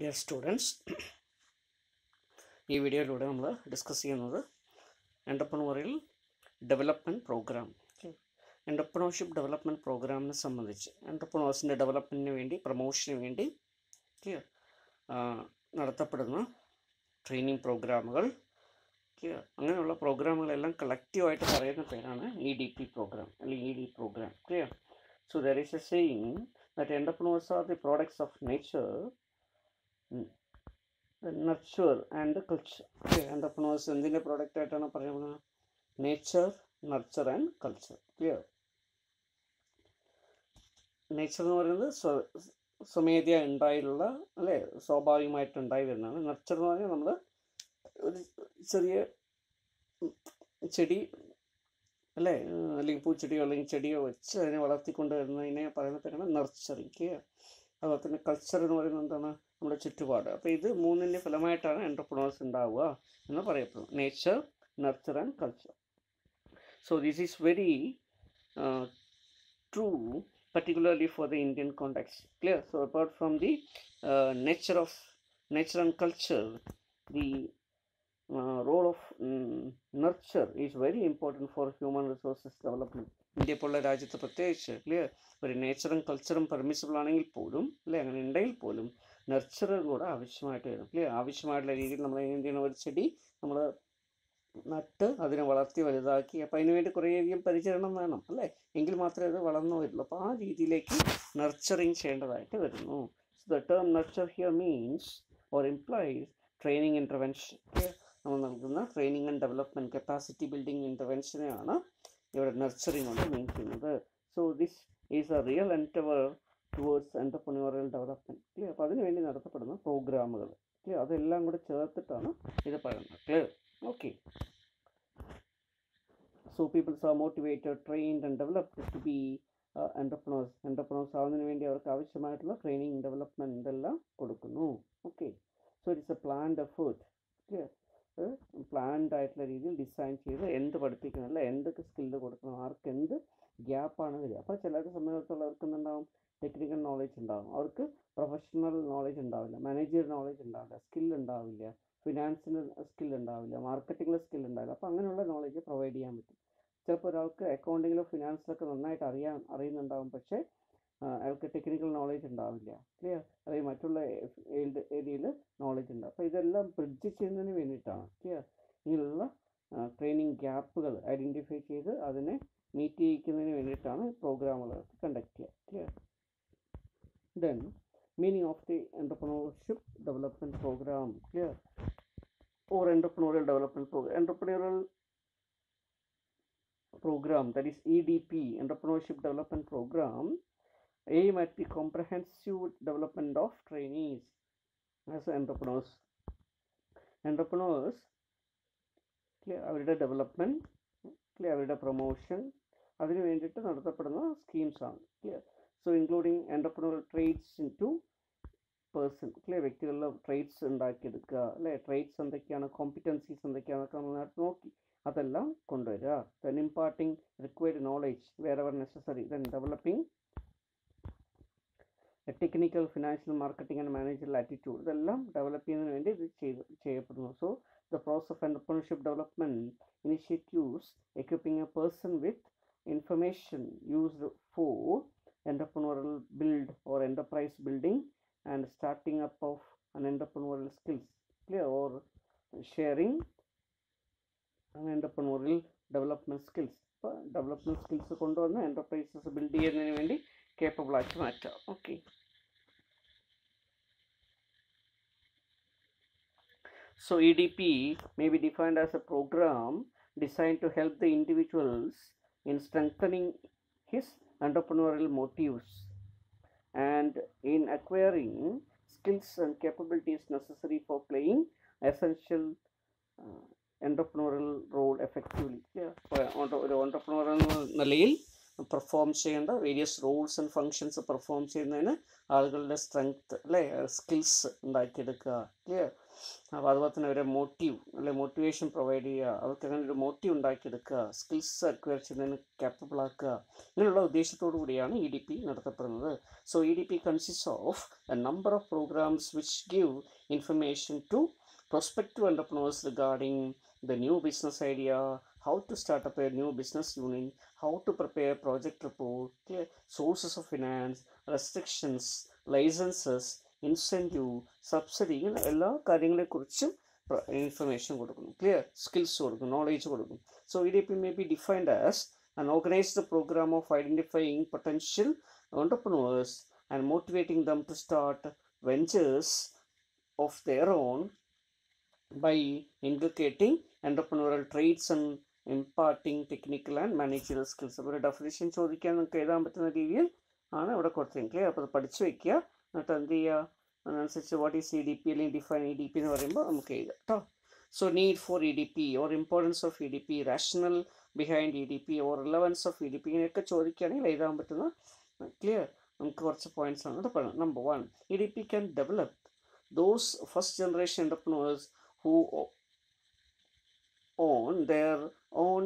Dear students ഈ വീഡിയോയിലൂടെ നമ്മൾ ഡിസ്കസ് ചെയ്യുന്നത് entrepreneurial development programme entrepreneurship development പ്രോഗ്രാമിനെ സംബന്ധിച്ച് എൻ്റർപ്രണേഴ്സിൻ്റെ ഡെവലപ്മെൻറ്റിന് വേണ്ടി പ്രൊമോഷന് വേണ്ടി ക്ലിയർ നടത്തപ്പെടുന്ന ട്രെയിനിങ് പ്രോഗ്രാമുകൾ ക്ലിയർ അങ്ങനെയുള്ള പ്രോഗ്രാമുകളെല്ലാം കളക്റ്റീവായിട്ട് പറയുന്ന പേരാണ് ഇ ഡി പി പ്രോഗ്രാം അല്ലെങ്കിൽ E D programme clear so there is a saying that entrepreneurs are the products of nature nurture and culture entrepreneurs എന്തിൻ്റെ പ്രോഡക്റ്റ് ആയിട്ടാണ് പറയുന്നത് nature nurture and culture clear nature എന്ന് പറയുന്നത് സ്വ- സ്വമേധയാ ഉണ്ടായിട്ടുള്ള അല്ലേ സ്വാഭാവികമായിട്ട് ഉണ്ടായി വരുന്നതാണ് നർച്ചർ എന്ന് പറഞ്ഞാൽ നമ്മൾ ഒരു ചെറിയ ചെടി അല്ലേ ഉം, അല്ലെങ്കിൽ പൂച്ചെടിയോ അല്ലെങ്കിൽ ചെടിയോ വെച്ച് അതിനെ വളർത്തിക്കൊണ്ട് വരുന്നതിനെ പറയുന്ന പേരാണ് നർച്ചറിങ് അതുപോലെ തന്നെ കൾച്ചർ എന്ന് പറയുന്നത് എന്താണ് നമ്മുടെ ചുറ്റുപാട് അപ്പോൾ ഇത് മൂന്നിൻ്റെ ഫലമായിട്ടാണ് എൻ്റർപ്രണേഴ്സ് ഉണ്ടാവുക എന്ന് പറയപ്പെടുന്നത് nature nurture and culture so this is very true particularly for the Indian context. Clear? So apart from the uh, nature of nature and culture, the uh, role of mm, nurture is very important for human resources development. India പോലുള്ള രാജ്യത്ത് പ്രത്യേകിച്ച് clear ഒരു നേച്ചറും കൾച്ചറും permissible ആണെങ്കിൽ പോലും അല്ലെ അങ്ങനെ ഉണ്ടെങ്കിൽ പോലും നർച്ചർ കൂടെ ആവശ്യമായിട്ട് വരും ക്ലിയർ ആവശ്യമായിട്ടുള്ള രീതിയിൽ നമ്മൾ എന്ത് ചെയ്യണം ഒരു ചെടി നമ്മൾ നട്ട് അതിനെ വളർത്തി വലുതാക്കി അപ്പോൾ അതിന് വേണ്ടി കുറേയധികം പരിചരണം വേണം അല്ലേ എങ്കിൽ മാത്രമേ അത് വളർന്നു വരുള്ളൂ അപ്പോൾ ആ രീതിയിലേക്ക് നർച്ചറിങ് ചെയ്യേണ്ടതായിട്ട് വരുന്നു the term nurture here means or implies training intervention നമ്മൾ നൽകുന്ന training and development capacity building ഇൻ്റർവെൻഷനെയാണ് ഇവിടെ നർച്ചറിങ് കൊണ്ട് മീൻ ചെയ്യുന്നത് so this is a real endeavour towards entrepreneurial development clear അപ്പോൾ അതിന് വേണ്ടി നടത്തപ്പെടുന്ന പ്രോഗ്രാമുകൾ ക്ലിയർ അതെല്ലാം കൂടെ ചേർത്തിട്ടാണ് ഇത് പറയുന്നത് clear okay so people are motivated trained and developed to be uh, entrepreneurs entrepreneurs ആവുന്നതിന് വേണ്ടി അവർക്ക് ആവശ്യമായിട്ടുള്ള ട്രെയിനിങ് ഡെവലപ്മെൻറ്റ് ഇതെല്ലാം കൊടുക്കുന്നു okay so it's a planned effort clear planned ആയിട്ടുള്ള രീതിയിൽ ഡിസൈൻ ചെയ്ത് എന്ത് പഠിപ്പിക്കണം അല്ല എന്തൊക്കെ സ്കില്ല് കൊടുക്കണം ആർക്ക് എന്ത് ഗ്യാപ്പാണ് വരിക അപ്പോൾ ചിലരെ സംബന്ധിച്ചിടത്തോളം അവർക്ക് എന്തുണ്ടാവും ടെക്നിക്കൽ നോളജ് ഉണ്ടാവും അവർക്ക് പ്രൊഫഷണൽ നോളജ് ഉണ്ടാവില്ല മാനേജർ നോളജ് ഉണ്ടാവില്ല സ്കിൽ ഉണ്ടാവില്ല ഫിനാൻസിന് സ്കിൽ ഉണ്ടാവില്ല മാർക്കറ്റിംഗിൽ സ്കിൽ ഉണ്ടാവില്ല അപ്പോൾ അങ്ങനെയുള്ള നോളജ് പ്രൊവൈഡ് ചെയ്യാൻ പറ്റും ചിലപ്പോൾ ഒരാൾക്ക് അക്കൗണ്ടിങ്ങിലോ ഫിനാൻസിലൊക്കെ നന്നായിട്ട് അറിയാൻ അറിയുന്നുണ്ടാവും പക്ഷേ ആ, അയാൾക്ക് ടെക്നിക്കൽ നോളജ് ഉണ്ടാവില്ല ക്ലിയർ അല്ലെങ്കിൽ മറ്റുള്ള ഏരിയയിൽ നോളജ് ഉണ്ട് അപ്പോൾ ഇതെല്ലാം ബ്രിഡ്ജ് ചെയ്യുന്നതിന് വേണ്ടിയിട്ടാണ് ക്ലിയർ ഇങ്ങനെയുള്ള ട്രെയിനിങ് ഗ്യാപ്പുകൾ ഐഡൻറ്റിഫൈ ചെയ്ത് അതിനെ മീറ്റ് ചെയ്യിക്കുന്നതിന് വേണ്ടിയിട്ടാണ് പ്രോഗ്രാമുകൾ കണ്ടക്ട് ചെയ്യുക clear then meaning of the entrepreneurship development program clear or entrepreneurial development program entrepreneurial program that is edp entrepreneurship development program aim at the comprehensive development of trainees as entrepreneurs entrepreneurs clear അവരുടെ development clear അവരുടെ promotion അതിന് വേണ്ടിയിട്ട് നടത്തപ്പെടുന്ന schemes ആണ് clear so including entrepreneur traits into person അല്ലെ വ്യക്തികളിലെ trades ഉണ്ടാക്കിയെടുക്കുക അല്ലെ ട്രേഡ്സ് എന്തൊക്കെയാണ് കോമ്പിറ്റൻസീസ് എന്തൊക്കെയാണെന്നൊക്കെ നമ്മൾ നേരത്തെ നോക്കി അതെല്ലാം കൊണ്ടുവരിക then imparting required knowledge wherever necessary then developing technical financial marketing and managerial attitude ഇതെല്ലാം ഡെവലപ്പ് ചെയ്യുന്നതിന് വേണ്ടി ഇത് ചെയ്ത് ചെയ്യപ്പെടുന്നു so the process of entrepreneurship development initiatives equipping a person with information used for entrepreneurial build or enterprise building and starting up of an entrepreneurial skills clear or sharing an entrepreneurial development skills അപ്പോൾ development skills കൊണ്ടുവന്ന് enterprises build ചെയ്യുന്നതിന് വേണ്ടി capable ആക്കി മാറ്റാം okay So EDP may be defined as a program designed to help the individuals in strengthening his entrepreneurial motives and in acquiring skills and capabilities necessary for playing essential uh, entrepreneurial role effectively. Yeah. അപ്പോൾ ഒരു entrepreneur എന്ന നിലയിൽ perform ചെയ്യേണ്ട various roles and functions perform ചെയ്യുന്നതിന് ആളുകളുടെ strength അല്ലേ skills ഉണ്ടാക്കിയെടുക്കുക clear അപ്പോൾ അതുപോലെ തന്നെ അവരെ മോട്ടീവ് അല്ലെ മോട്ടിവേഷൻ പ്രൊവൈഡ് ചെയ്യുക അവർക്ക് അങ്ങനെ ഒരു മോട്ടീവ് ഉണ്ടാക്കിയെടുക്കുക സ്കിൽസ് അക്വയർ ചെയ്യുന്നതിന് capable ആക്കുക ഇങ്ങനെയുള്ള ഉദ്ദേശത്തോടു കൂടിയാണ് ഇ ഡി പി നടത്തപ്പെടുന്നത് so E D P consist of a number of programmes which give information to prospective entrepreneurs regarding the new business idea, how to start up a new business unit, how to prepare project report, clear sources of finance, restrictions, licenses, incentive, subsidy ഇങ്ങനെ എല്ലാ കാര്യങ്ങളെക്കുറിച്ചും information കൊടുക്കുന്നു clear skills കൊടുക്കും knowledge കൊടുക്കും so E D P may be defined as an organized program of identifying potential entrepreneurs and motivating them to start ventures of their own by inculcating entrepreneurial traits and imparting technical and managerial skills അപ്പോൾ ഒരു definition ചോദിക്കാൻ നമുക്ക് എഴുതാൻ പറ്റുന്ന രീതിയിൽ ആണ് ഇവിടെ കൊടുത്തിരിക്കുന്നത് ക്ലിയർ അപ്പോൾ അത് പഠിച്ചു വെക്കുക എന്നിട്ട് എന്ത് ചെയ്യുക അതിനനുസരിച്ച് what is E D P അല്ലെങ്കിൽ ഡിഫൈൻ ഇ ഡി പി എന്ന് പറയുമ്പോൾ നമുക്ക് എഴുതാം കേട്ടോ so need for E D P or importance of E D P rationale behind E D P or relevance of E D P ഇങ്ങനെയൊക്കെ ചോദിക്കുകയാണെങ്കിൽ എഴുതാൻ പറ്റുന്ന ക്ലിയർ നമുക്ക് കുറച്ച് പോയിന്റ്സ് ആണ് ഇവിടെ പറയുന്നത് number one E D P can develop those first generation entrepreneurs who o- own their own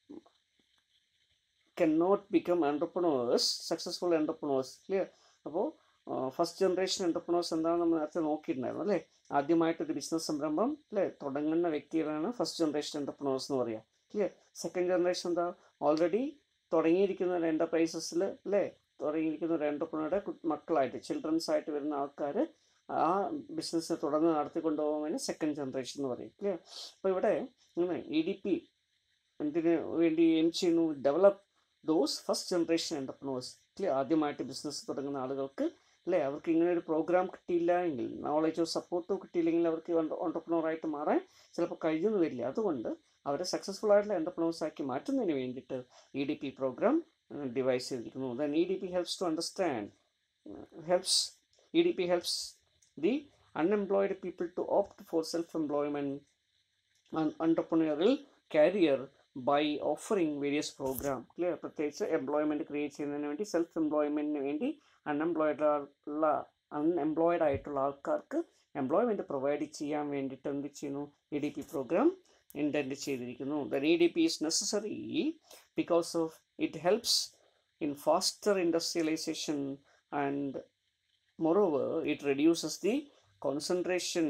cannot become entrepreneurs successful entrepreneurs clear അപ്പോൾ ഫസ്റ്റ് ജനറേഷൻ എൻ്റർപ്രണേഴ്സ് എന്താണെന്ന് നമ്മൾ നേരത്തെ നോക്കിയിട്ടുണ്ടായിരുന്നു അല്ലേ ആദ്യമായിട്ടൊരു ബിസിനസ് സംരംഭം അല്ലേ തുടങ്ങുന്ന വ്യക്തികളാണ് ഫസ്റ്റ് ജനറേഷൻ എൻ്റർപ്രണേഴ്സ് എന്ന് പറയുക ക്ലിയർ സെക്കൻഡ് ജനറേഷൻ എന്താ ഓൾറെഡി തുടങ്ങിയിരിക്കുന്ന ഒരു എൻ്റർപ്രൈസസിൽ അല്ലേ തുടങ്ങിയിരിക്കുന്ന ഒരു എൻ്റർപ്രണറുടെ മക്കളായിട്ട് ചിൽഡ്രൻസ് ആയിട്ട് വരുന്ന ആൾക്കാർ ആ ബിസിനസ് തുടർന്ന് നടത്തിക്കൊണ്ടുപോകുന്നതിന് സെക്കൻഡ് ജനറേഷൻ എന്ന് പറയും ക്ലിയർ അപ്പോൾ ഇവിടെ ഇങ്ങനെ ഇ ഡി പി എന്തിനു വേണ്ടി എയിം ചെയ്യുന്നു develop those first generation entrepreneurs clear ആദ്യമായിട്ട് ബിസിനസ് തുടങ്ങുന്ന ആളുകൾക്ക് അല്ലേ അവർക്ക് ഇങ്ങനെ ഒരു പ്രോഗ്രാം കിട്ടിയില്ല എങ്കിൽ നോളജോ സപ്പോർട്ടോ കിട്ടിയില്ലെങ്കിൽ അവർക്ക് ഓണ്ടർപ്രണറായിട്ട് മാറാൻ ചിലപ്പോൾ കഴിയുന്നു വരില്ല അതുകൊണ്ട് അവരെ സക്സസ്ഫുൾ ആയിട്ടുള്ള എൻ്റർപ്രണേഴ്സ് ആക്കി മാറ്റുന്നതിന് വേണ്ടിയിട്ട് E D P programme devise ചെയ്തിരിക്കുന്നു then E D P helps to understand helps E D P helps the unemployed people to opt for self-employment and entrepreneurial career by offering various program clear പ്രത്യേകിച്ച് employment create ചെയ്യുന്നതിന് വേണ്ടി self എംപ്ലോയ്മെൻറ്റിന് വേണ്ടി unemployed ഉള്ള unemployed ആയിട്ടുള്ള ആൾക്കാർക്ക് employment provide ചെയ്യാൻ വേണ്ടിയിട്ട് എന്ത് ചെയ്യുന്നു E D P programme intent ചെയ്തിരിക്കുന്നു the E D P is necessary because of it helps in faster industrialisation and moreover it reduces the concentration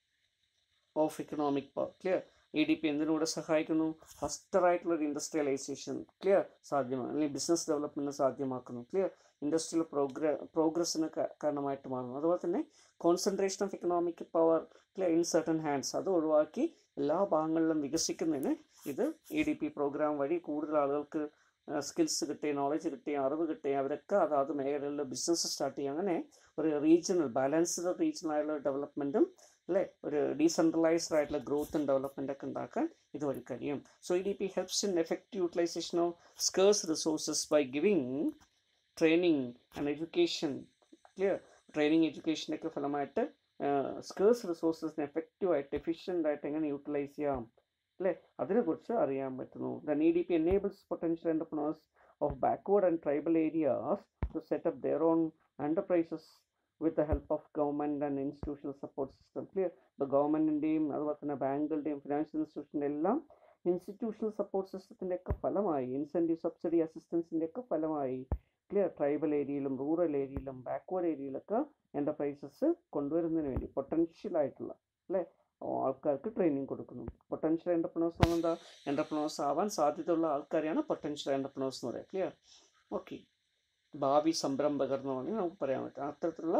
of economic power clear E D P എന്തിനൂടെ സഹായിക്കുന്നു faster ആയിട്ടുള്ള ഒരു industrialisation clear സാധ്യമാണ് അല്ലെങ്കിൽ business development സാധ്യമാക്കുന്നു clear industrial പ്രോഗ്ര പ്രോഗ്രസ്സിന് കാരണമായിട്ട് മാറുന്നു അതുപോലെ തന്നെ concentration of economic power clear in certain hands അത് ഒഴിവാക്കി എല്ലാ ഭാഗങ്ങളിലും വികസിക്കുന്നതിന് ഇത് ഇ ഡി പി പ്രോഗ്രാം വഴി കൂടുതൽ ആളുകൾക്ക് സ്കിൽസ് കിട്ടി നോളജ് കിട്ടി അറിവ് കിട്ടി അവരൊക്കെ അതാത് മേഖലകളിൽ ബിസിനസ് സ്റ്റാർട്ട് ചെയ്യും അങ്ങനെ ഒരു റീജിയണൽ ബാലൻസ്ഡ് റീജിയണൽ ആയിട്ടുള്ള ഡെവലപ്മെൻറ്റും അല്ലേ ഒരു ഡീസെൻട്രലൈസ്ഡ് ആയിട്ടുള്ള ഗ്രോത്ത് ആൻഡ് ഡെവലപ്മെൻ്റ് ഒക്കെ ഉണ്ടാക്കാൻ ഇതുവഴി കഴിയും so E D P helps in effective utilisation of scarce resources by giving training and education clear training എഡ്യൂക്കേഷനൊക്കെ ഫലമായിട്ട് സ്കേഴ്സ് റിസോഴ്സസിനെ എഫക്റ്റീവായിട്ട് എഫിഷ്യൻ്റ് ആയിട്ട് എങ്ങനെ യൂട്ടിലൈസ് ചെയ്യാം അല്ലേ അതിനെക്കുറിച്ച് അറിയാൻ പറ്റുന്നു the E D P enables potential entrepreneurs of backward and tribal areas to set up their own enterprises with the help of government and institutional support system clear ഇപ്പോൾ ഗവൺമെൻറ്റിൻ്റെയും അതുപോലെ തന്നെ ബാങ്കുകളുടെയും ഫിനാൻഷ്യൽ ഇൻസ്റ്റിറ്റ്യൂഷൻ്റെ എല്ലാം ഇൻസ്റ്റിറ്റ്യൂഷണൽ സപ്പോർട്ട് സിസ്റ്റത്തിൻ്റെ ഒക്കെ ഫലമായി incentive subsidy അസിസ്റ്റൻസിൻ്റെ ഒക്കെ ഫലമായി ക്ലിയർ ട്രൈബൽ ഏരിയയിലും റൂറൽ ഏരിയയിലും ബാക്ക്വേർഡ് ഏരിയയിലൊക്കെ എൻ്റർപ്രൈസസ് കൊണ്ടുവരുന്നതിന് വേണ്ടി പൊട്ടൻഷ്യൽ ആയിട്ടുള്ള അല്ലേ ആൾക്കാർക്ക് ട്രെയിനിങ് കൊടുക്കുന്നു പൊട്ടൻഷ്യൽ എൻ്റർപ്രണേഴ്സ് എന്ന് എന്താ എൻ്റർപ്രണേഴ്സ് ആവാൻ സാധ്യതയുള്ള ആൾക്കാരെയാണ് പൊട്ടൻഷ്യൽ എൻ്റർപ്രണേഴ്സ് എന്ന് പറയുക ക്ലിയർ ഓക്കെ ഭാവി സംരംഭകർ എന്ന് പറഞ്ഞാൽ നമുക്ക് പറയാൻ പറ്റും അത്തരത്തിലുള്ള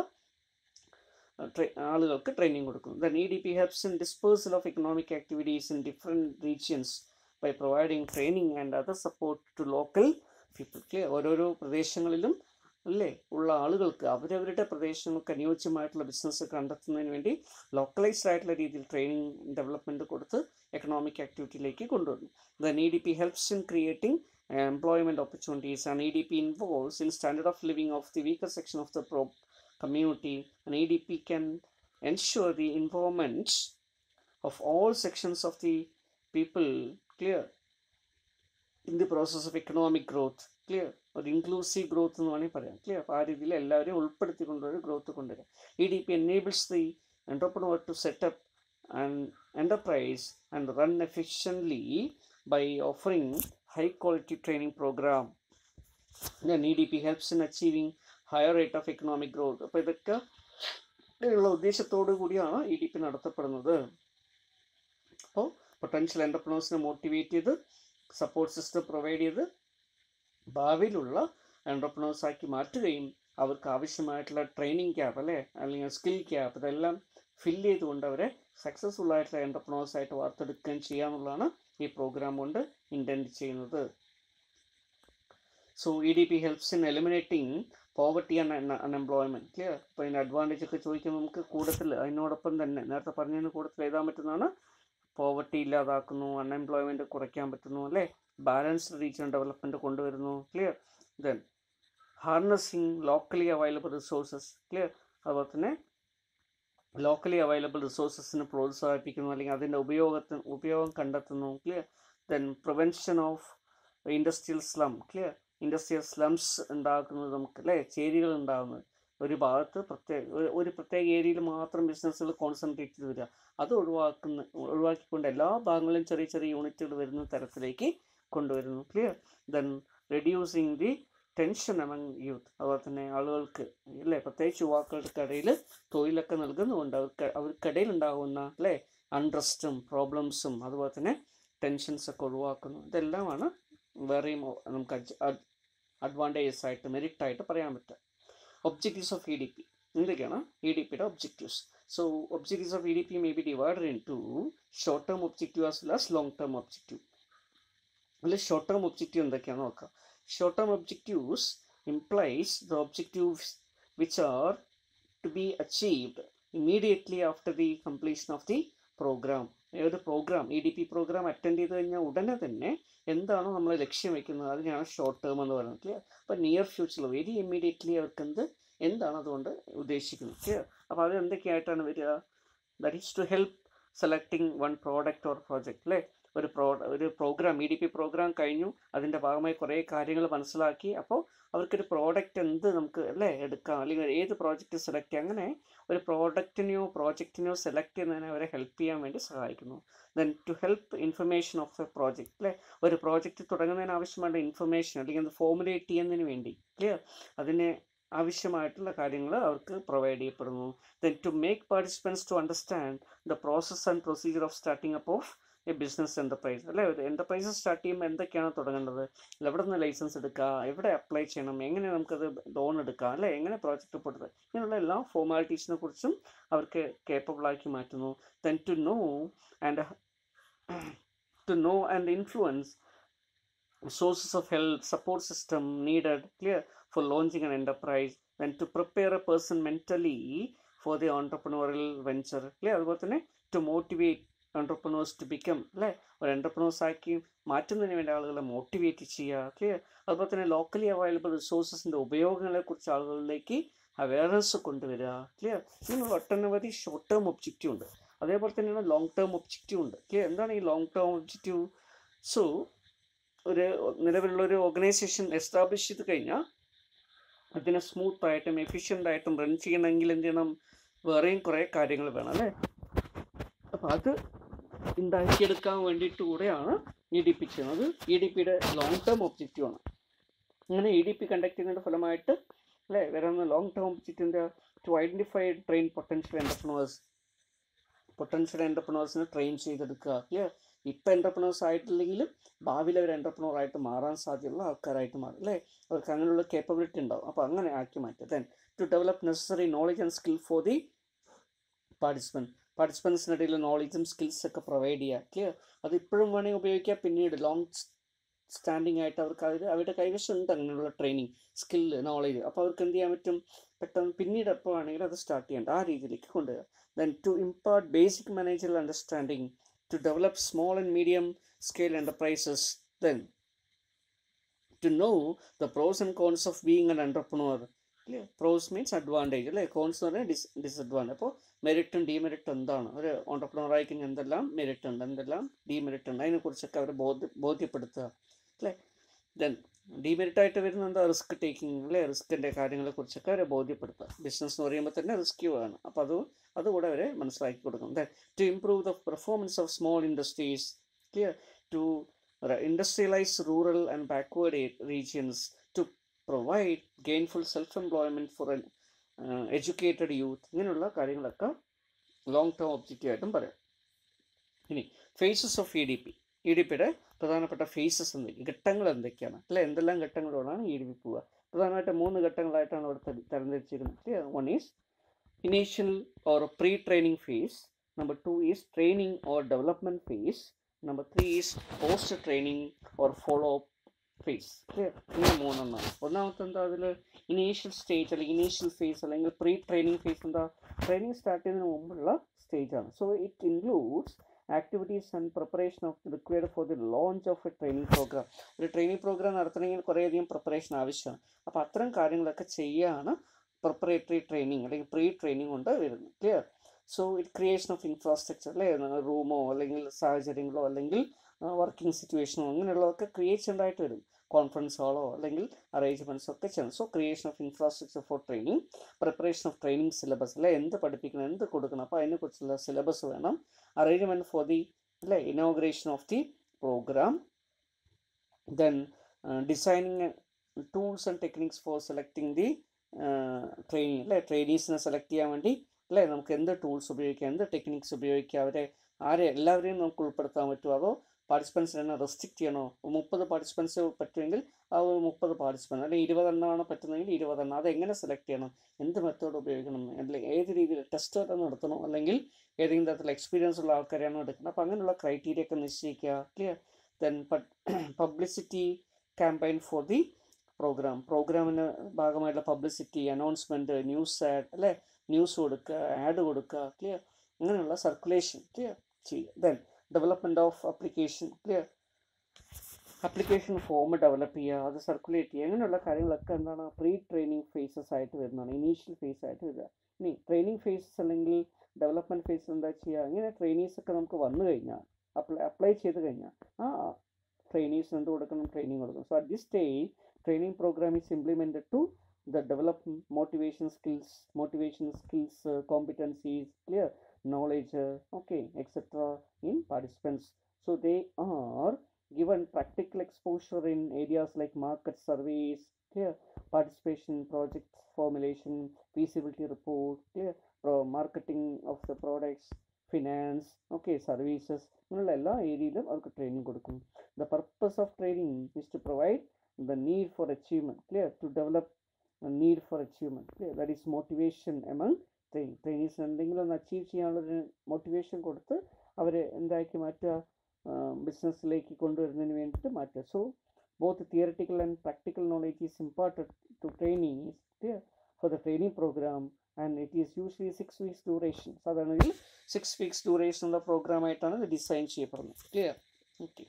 ആളുകൾക്ക് ട്രെയിനിങ് കൊടുക്കുന്നു then E D P helps in dispersal of economic activities in different regions by providing training and other support to local people clear ഓരോരോ പ്രദേശങ്ങളിലും അല്ലേ ഉള്ള ആളുകൾക്ക് അവരവരുടെ പ്രദേശങ്ങൾക്ക് അനുയോജ്യമായിട്ടുള്ള ബിസിനസ് കണ്ടെത്തുന്നതിന് വേണ്ടി ലോക്കലൈസ്ഡ് ആയിട്ടുള്ള രീതിയിൽ ട്രെയിനിങ് ഡെവലപ്മെൻറ്റ് കൊടുത്ത് എക്കണോമിക് ആക്ടിവിറ്റിയിലേക്ക് കൊണ്ടുവരുന്നു then E D P helps in creating employment opportunities and EDP involves in standard of living of the weaker section of the pro- community and EDP can ensure the involvement of all sections of the people clear in the process of economic growth clear ഒരു inclusive growth എന്ന് വേണമെങ്കിൽ പറയാം clear അപ്പോൾ ആ രീതിയിൽ എല്ലാവരെയും ഉൾപ്പെടുത്തിക്കൊണ്ടൊരു growth കൊണ്ടുവരിക E D P enables the entrepreneur to set up an enterprise and run efficiently by offering high quality training program then EDP helps in achieving higher rate of economic growth അപ്പോൾ ഇതൊക്കെ ഉള്ള ഉദ്ദേശത്തോടു കൂടിയാണ് E D P നടത്തപ്പെടുന്നത് അപ്പോൾ potential എൻ്റർപ്രണേഴ്സിനെ motivate ചെയ്ത് support system provide ചെയ്ത് ഭാവിയിലുള്ള entrepreneurs ആക്കി മാറ്റുകയും അവർക്ക് ആവശ്യമായിട്ടുള്ള ട്രെയിനിങ് ക്യാപ്പ് അല്ലേ അല്ലെങ്കിൽ സ്കിൽ ക്യാപ്പ് ഇതെല്ലാം ഫില്ല് ചെയ്തുകൊണ്ട് അവരെ സക്സസ്ഫുൾ ആയിട്ടുള്ള എൻ്റർപ്രണേഴ്സ് ആയിട്ട് വാർത്തെടുക്കുകയും ചെയ്യാന്നുള്ളതാണ് ഈ പ്രോഗ്രാം കൊണ്ട് ഇൻറ്റൻഡ് ചെയ്യുന്നത് so E D P helps in eliminating poverty and unemployment clear അപ്പോൾ ഇതിൻ്റെ അഡ്വാൻറ്റേജ് ഒക്കെ ചോദിക്കുമ്പോൾ നമുക്ക് കൂട്ടത്തിൽ അതിനോടൊപ്പം തന്നെ നേരത്തെ പറഞ്ഞതിന് കൂട്ടത്തിൽ എഴുതാൻ പറ്റുന്നതാണ് പോവർട്ടി ഇല്ലാതാക്കുന്നു അൺഎംപ്ലോയ്മെൻറ്റ് കുറയ്ക്കാൻ പറ്റുന്നു അല്ലേ ബാലൻസ്ഡ് റീജിയൺ ഡെവലപ്മെൻറ്റ് കൊണ്ടുവരുന്നു clear then harnessing locally available resources clear അതുപോലെ തന്നെ ലോക്കലി അവൈലബിൾ റിസോഴ്സസിന് പ്രോത്സാഹിപ്പിക്കുന്നു അല്ലെങ്കിൽ അതിൻ്റെ ഉപയോഗത്തിന് ഉപയോഗം കണ്ടെത്തുന്നു clear then prevention of industrial slum clear industrial slums ഉണ്ടാക്കുന്നത് നമുക്ക് അല്ലേ ചേരികൾ ഉണ്ടാകുന്നത് ഒരു ഭാഗത്ത് പ്രത്യേക ഒരു- ഒരു പ്രത്യേക ഏരിയയിൽ മാത്രം ബിസിനസ്സുകൾ കോൺസെൻട്രേറ്റ് ചെയ്ത് വരിക അത് ഒഴിവാക്കുന്ന ഒഴിവാക്കിക്കൊണ്ട് എല്ലാ ഭാഗങ്ങളിലും ചെറിയ ചെറിയ യൂണിറ്റുകൾ വരുന്ന തരത്തിലേക്ക് കൊണ്ടുവരുന്നു clear then reducing the tension among youth അതുപോലെ തന്നെ ആളുകൾക്ക് അല്ലേ പ്രത്യേകിച്ച് യുവാക്കൾക്കിടയിൽ തൊഴിലൊക്കെ നൽകുന്നുകൊണ്ട് അവർക്ക് അവർക്കിടയിൽ ഉണ്ടാകുന്ന അല്ലേ അൺട്രസ്റ്റും പ്രോബ്ലംസും അതുപോലെ തന്നെ ടെൻഷൻസ് ഒക്കെ ഒഴിവാക്കുന്നു ഇതെല്ലാമാണ് വേറെയും ഒ- നമുക്ക് അഡ്വാൻറ്റേജസ് ആയിട്ട് മെറിറ്റ് ആയിട്ട് പറയാൻ പറ്റുക objectives of E D P എന്തൊക്കെയാണ് ഇ ഡി പിയുടെ objectives so objectives of E D P may be divided into short term objective as well as long term objective അതിൽ short term objective എന്തൊക്കെയാണെന്ന് നോക്കാം short term objectives implies the objectives which are to be achieved immediately after the completion of the programme ഒരു programme E D P programme attend ചെയ്ത് കഴിഞ്ഞാൽ ഉടനെ തന്നെ എന്താണോ നമ്മൾ ലക്ഷ്യം വെക്കുന്നത് അതിനെയാണ് ഷോർട്ട് ടേം എന്ന് പറയുന്നത് ക്ലിയർ അപ്പോൾ നിയർ ഫ്യൂച്ചറിൽ വെരി ഇമ്മീഡിയറ്റ്ലി അവർക്ക് എന്ത് എന്താണ് അതുകൊണ്ട് ഉദ്ദേശിക്കുന്നത് ക്ലിയർ അപ്പോൾ അത് എന്തൊക്കെയായിട്ടാണ് വരിക that is to help selecting one product or project അല്ലേ ഒരു പ്രോ ഒരു programme E D P programme കഴിഞ്ഞു അതിൻ്റെ ഭാഗമായി കുറേ കാര്യങ്ങൾ മനസ്സിലാക്കി അപ്പോൾ അവർക്കൊരു പ്രോഡക്റ്റ് എന്ത് നമുക്ക് അല്ലേ എടുക്കാം അല്ലെങ്കിൽ ഏത് പ്രോജക്റ്റ് സെലക്ട് ചെയ്യാം അങ്ങനെ ഒരു പ്രോഡക്റ്റിനെയോ പ്രോജക്റ്റിനെയോ സെലക്ട് ചെയ്യുന്നതിനെ അവരെ ഹെൽപ്പ് ചെയ്യാൻ വേണ്ടി സഹായിക്കുന്നു then to help information of a project അല്ലേ ഒരു പ്രോജക്റ്റ് തുടങ്ങുന്നതിന് ആവശ്യമായ ഇൻഫർമേഷൻ അല്ലെങ്കിൽ അത് ഫോമുലേറ്റ് ചെയ്യുന്നതിന് വേണ്ടി ക്ലിയർ അതിന് ആവശ്യമായിട്ടുള്ള കാര്യങ്ങൾ അവർക്ക് പ്രൊവൈഡ് ചെയ്യപ്പെടുന്നു then to make participants to understand the process and procedure of starting up of a business enterprise അല്ലേ ഒരു എൻ്റർപ്രൈസ് സ്റ്റാർട്ട് ചെയ്യുമ്പോൾ എന്തൊക്കെയാണ് തുടങ്ങേണ്ടത് എവിടെ നിന്ന് ലൈസൻസ് എടുക്കുക എവിടെ അപ്ലൈ ചെയ്യണം എങ്ങനെ നമുക്കത് ലോൺ എടുക്കാം അല്ലേ എങ്ങനെ പ്രോജക്റ്റ് കൊടുത്ത് ഇങ്ങനെയുള്ള എല്ലാ ഫോർമാലിറ്റീസിനെ കുറിച്ചും അവർക്ക് കേപ്പബിൾ ആക്കി മാറ്റുന്നു then to know and to know and influence sources of help, support system needed, clear, for launching an enterprise, then to prepare a person mentally for the entrepreneurial venture, clear, അതുപോലെ തന്നെ to motivate entrepreneurs to become, അല്ലേ ഒരു entrepreneurs ആക്കി മാറ്റുന്നതിന് വേണ്ടി ആളുകളെ motivate ചെയ്യുക clear അതുപോലെ തന്നെ ലോക്കലി അവൈലബിൾ റിസോഴ്സസിൻ്റെ ഉപയോഗങ്ങളെക്കുറിച്ച് ആളുകളിലേക്ക് അവയർനെസ് കൊണ്ടുവരിക ക്ലിയർ ഇങ്ങനെയുള്ള ഒട്ടനവധി ഷോർട്ട് ടേം ഒബ്ജക്റ്റീവ് ഉണ്ട് അതേപോലെ തന്നെയാണ് ലോങ് ടേം ഒബ്ജക്റ്റീവ് ഉണ്ട് ക്ലിയർ എന്താണ് ഈ ലോങ് ടേം ഒബ്ജക്റ്റീവ് സോ ഒരു നിലവിലുള്ള ഒരു ഓർഗനൈസേഷൻ എസ്റ്റാബ്ലിഷ് ചെയ്ത് കഴിഞ്ഞാൽ അതിനെ സ്മൂത്ത് ആയിട്ടും എഫിഷ്യൻ്റ് ആയിട്ടും റൺ ചെയ്യണമെങ്കിൽ എന്ത് ചെയ്യണം വേറെയും കുറേ കാര്യങ്ങൾ വേണം അല്ലേ അപ്പോൾ അത് ഉണ്ടാക്കിയെടുക്കാൻ വേണ്ടിയിട്ട് കൂടെയാണ് ഇ ഡി പി ചെയ്യുന്നത് ഇ ഡി പിയുടെ ലോങ് ടേം ഒബ്ജക്റ്റീവ് ആണ് അങ്ങനെ ഇ ഡി പി കണ്ടക്ട് ചെയ്യുന്നതിൻ്റെ ഫലമായിട്ട് അല്ലേ വരുന്ന ലോങ് ടേം ഒബ്ജക്റ്റീവിൻ്റെ to identify train potential entrepreneurs potential എൻ്റർപ്രണേഴ്സിനെ ട്രെയിൻ ചെയ്തെടുക്കുക ക്ലിയർ ഇപ്പം എൻ്റർപ്രണേഴ്സ് ആയിട്ടില്ലെങ്കിലും ഭാവിയിൽ അവർ എൻ്റർപ്രണർ ആയിട്ട് മാറാൻ സാധ്യതയുള്ള ആൾക്കാരായിട്ട് മാറും അല്ലേ അവർക്ക് അങ്ങനെയുള്ള കേപ്പബിലിറ്റി ഉണ്ടാവും അപ്പോൾ അങ്ങനെ ആക്കി മാറ്റുക then to develop necessary knowledge and skill for the participant പാർട്ടിസിപ്പൻസിനിടയിൽ നോളജും സ്കിൽസ് ഒക്കെ പ്രൊവൈഡ് ചെയ്യുക ക്ലിയർ അത് ഇപ്പോഴും വേണമെങ്കിൽ ഉപയോഗിക്കാം പിന്നീട് ലോങ് സ്റ്റാൻഡിങ് ആയിട്ട് അവർക്ക് അവർ അവരുടെ കൈവശം ഉണ്ട് അങ്ങനെയുള്ള ട്രെയിനിങ് സ്കില്ല് നോളജ് അപ്പോൾ അവർക്ക് എന്ത് ചെയ്യാൻ പറ്റും പെട്ടെന്ന് പിന്നീട് എപ്പോൾ വേണമെങ്കിലും അത് സ്റ്റാർട്ട് ചെയ്യേണ്ട ആ രീതിയിലേക്ക് കൊണ്ടുവരിക then to impart basic managerial understanding to develop small and medium scale enterprises then to know the pros and cons of being an entrepreneur clear pros means advantage അല്ലേ കോൺസ് എന്ന് പറഞ്ഞാൽ ഡിസ് ഡിസഡ്വാൻറ്റേജ് അപ്പോൾ മെറിറ്റും ഡിമെറിറ്റും എന്താണ് ഒരു ഓണ്ടർപ്രണർ ആയിക്കഴിഞ്ഞാൽ എന്തെല്ലാം merit ഉണ്ട് എന്തെല്ലാം ഡിമെറിറ്റ് ഉണ്ട് അതിനെക്കുറിച്ചൊക്കെ അവരെ ബോധ്യ ബോധ്യപ്പെടുത്തുക അല്ലേ ദെൻ ഡിമെറിറ്റ് ആയിട്ട് വരുന്നത് എന്താ റിസ്ക് ടേക്കിംഗ് അല്ലേ റിസ്കിൻ്റെ കാര്യങ്ങളെക്കുറിച്ചൊക്കെ അവരെ ബോധ്യപ്പെടുത്തുക ബിസിനസ് എന്ന് പറയുമ്പോൾ തന്നെ റിസ്ക്യൂ ആണ് അപ്പോൾ അത് അതുകൂടെ അവരെ മനസ്സിലാക്കി കൊടുക്കും to improve the performance of small industries clear to industrialise rural and backward regions to provide gainful self employment for educated youth ഇങ്ങനെയുള്ള കാര്യങ്ങളൊക്കെ ലോങ് ടേം ഒബ്ജക്റ്റീവ് ആയിട്ടും പറയാം ഇനി phases of E D P E D പിയുടെ പ്രധാനപ്പെട്ട faces എന്തൊക്കെ ഘട്ടങ്ങൾ എന്തൊക്കെയാണ് അല്ലെ എന്തെല്ലാം ഘട്ടങ്ങളോടാണ് ഇ ഡി പി പോവുക പ്രധാനമായിട്ട് മൂന്ന് ഘട്ടങ്ങളായിട്ടാണ് അവിടെ തര- തരംതിരിച്ചിരിക്കുന്നത് one is initial or pre training phase number two is training or development phase number three is post training or follow up phase ഇങ്ങനെ മൂന്നെണ്ണമാണ് ഒന്നാമത്തെ എന്താ അതിൽ ഇനീഷ്യൽ സ്റ്റേജ് അല്ലെങ്കിൽ ഇനീഷ്യൽ ഫേസ് അല്ലെങ്കിൽ പ്രീ ട്രെയിനിങ് ഫേസ് എന്താ ട്രെയിനിങ് സ്റ്റാർട്ട് ചെയ്യുന്നതിന് മുമ്പുള്ള സ്റ്റേജാണ് so it includes activities and preparation of required for the launch of a training programme ഒരു ട്രെയിനിങ് പ്രോഗ്രാം നടത്തണമെങ്കിൽ കുറേയധികം പ്രിപ്പറേഷൻ ആവശ്യമാണ് അപ്പോൾ അത്തരം കാര്യങ്ങളൊക്കെ ചെയ്യാണ് പ്രിപ്പറേറ്ററി ട്രെയിനിങ് അല്ലെങ്കിൽ പ്രീ ട്രെയിനിങ് കൊണ്ട് വരുന്നത് clear so it creation of infrastructure അല്ലേ റൂമോ അല്ലെങ്കിൽ സാഹചര്യങ്ങളോ അല്ലെങ്കിൽ വർക്കിംഗ് സിറ്റുവേഷനോ അങ്ങനെയുള്ളതൊക്കെ ക്രിയേറ്റ് ചെയ്യേണ്ടതായിട്ട് വരും കോൺഫറൻസ് ഹാളോ അല്ലെങ്കിൽ അറേഞ്ച്മെൻറ്റ്സ് ഒക്കെ ചെയ്യണം so creation of infrastructure for training preparation of training syllabus അല്ലെ എന്ത് പഠിപ്പിക്കണം എന്ത് കൊടുക്കണം അപ്പോൾ അതിനെക്കുറിച്ചുള്ള സിലബസ് വേണം arrangement for the അല്ലേ inauguration of the program then uh, designing uh, tools and techniques for selecting the uh, training അല്ലേ ട്രെയിനീസിനെ സെലക്ട് ചെയ്യാൻ വേണ്ടി അല്ലേ നമുക്ക് എന്ത് ടൂൾസ് ഉപയോഗിക്കാം എന്ത് ടെക്നിക്സ് ഉപയോഗിക്കാം അവരെ ആരെ എല്ലാവരെയും നമുക്ക് ഉൾപ്പെടുത്താൻ പറ്റുമോ അതോ പാർട്ടിസിപ്പൻസിനെ തന്നെ റെസ്ട്രിക്റ്റ് ചെയ്യണോ മുപ്പത് പാർട്ടിസിപ്പൻസ് പറ്റുമെങ്കിൽ ആ ഒരു മുപ്പത് പാർട്ടിസിപ്പൻറ്റ് അല്ലെങ്കിൽ ഇരുപതെണ്ണമാണ് പറ്റുന്നതെങ്കിൽ ഇരുപതെണ്ണം അതെങ്ങനെ സെലക്ട് ചെയ്യണം എന്ത് മെത്തേഡ് ഉപയോഗിക്കണം അല്ലെങ്കിൽ ഏത് രീതിയിൽ ടെസ്റ്റ് വരെ നടത്തണോ അല്ലെങ്കിൽ ഏതെങ്കിലും തരത്തിലുള്ള എക്സ്പീരിയൻസ് ഉള്ള ആൾക്കാരെയാണോ എടുക്കുന്നത് അപ്പോൾ അങ്ങനെയുള്ള ക്രൈറ്റീരിയ ഒക്കെ നിശ്ചയിക്കുക clear then publicity campaign for the programme പ്രോഗ്രാമിന് ഭാഗമായിട്ടുള്ള പബ്ലിസിറ്റി അനൗൺസ്മെൻറ്റ് ന്യൂസ് ആഡ് അല്ലേ ന്യൂസ് കൊടുക്കുക ആഡ് കൊടുക്കുക ക്ലിയർ അങ്ങനെയുള്ള സർക്കുലേഷൻ ക്ലിയർ ചെയ്യുക then development of application clear application form develop ചെയ്യുക അത് സർക്കുലേറ്റ് ചെയ്യുക അങ്ങനെയുള്ള കാര്യങ്ങളൊക്കെ എന്താണ് പ്രീ ട്രെയിനിങ് ഫേസസ് ആയിട്ട് വരുന്നതാണ് ഇനീഷ്യൽ ഫേസ് ആയിട്ട് വരിക ഇനി ട്രെയിനിങ് ഫേസസ് അല്ലെങ്കിൽ ഡെവലപ്മെൻറ്റ് ഫേസ് എന്താ ചെയ്യുക ഇങ്ങനെ ട്രെയിനീസ് ഒക്കെ നമുക്ക് വന്നു കഴിഞ്ഞാൽ അപ്ലൈ അപ്ലൈ ചെയ്ത് കഴിഞ്ഞാൽ ആ ട്രെയിനീസിന് എന്ത് കൊടുക്കണം ട്രെയിനിങ് കൊടുക്കണം so at this stage training programme is implemented to the develop motivation skills motivation skills uh, competencies clear knowledge uh, okay etc in participants so they are given practical exposure in areas like market surveys clear participation project formulation feasibility report clear pro marketing of the products finance okay services ഇങ്ങനെയുള്ള എല്ലാ ഏരിയയിലും അവർക്ക് training കൊടുക്കും the purpose of training is to provide the need for achievement clear to develop need for achievement clear that is motivation among train trainees എന്തെങ്കിലും ഒന്ന് achieve ചെയ്യാനുള്ളൊരു motivation കൊടുത്ത് അവരെ എന്താക്കി മാറ്റുക ബിസിനസ്സിലേക്ക് കൊണ്ടുവരുന്നതിന് വേണ്ടിയിട്ട് മാറ്റുക so both theoretical and practical knowledge is important to trainees clear for the training programme and it is usually six weeks duration സാധാരണയിൽ സിക്സ് വീക്സ് ഡ്യൂറേഷൻ ഉള്ള പ്രോഗ്രാമായിട്ടാണ് ഇത് ഡിസൈൻ ചെയ്യപ്പെടുന്നത് clear okay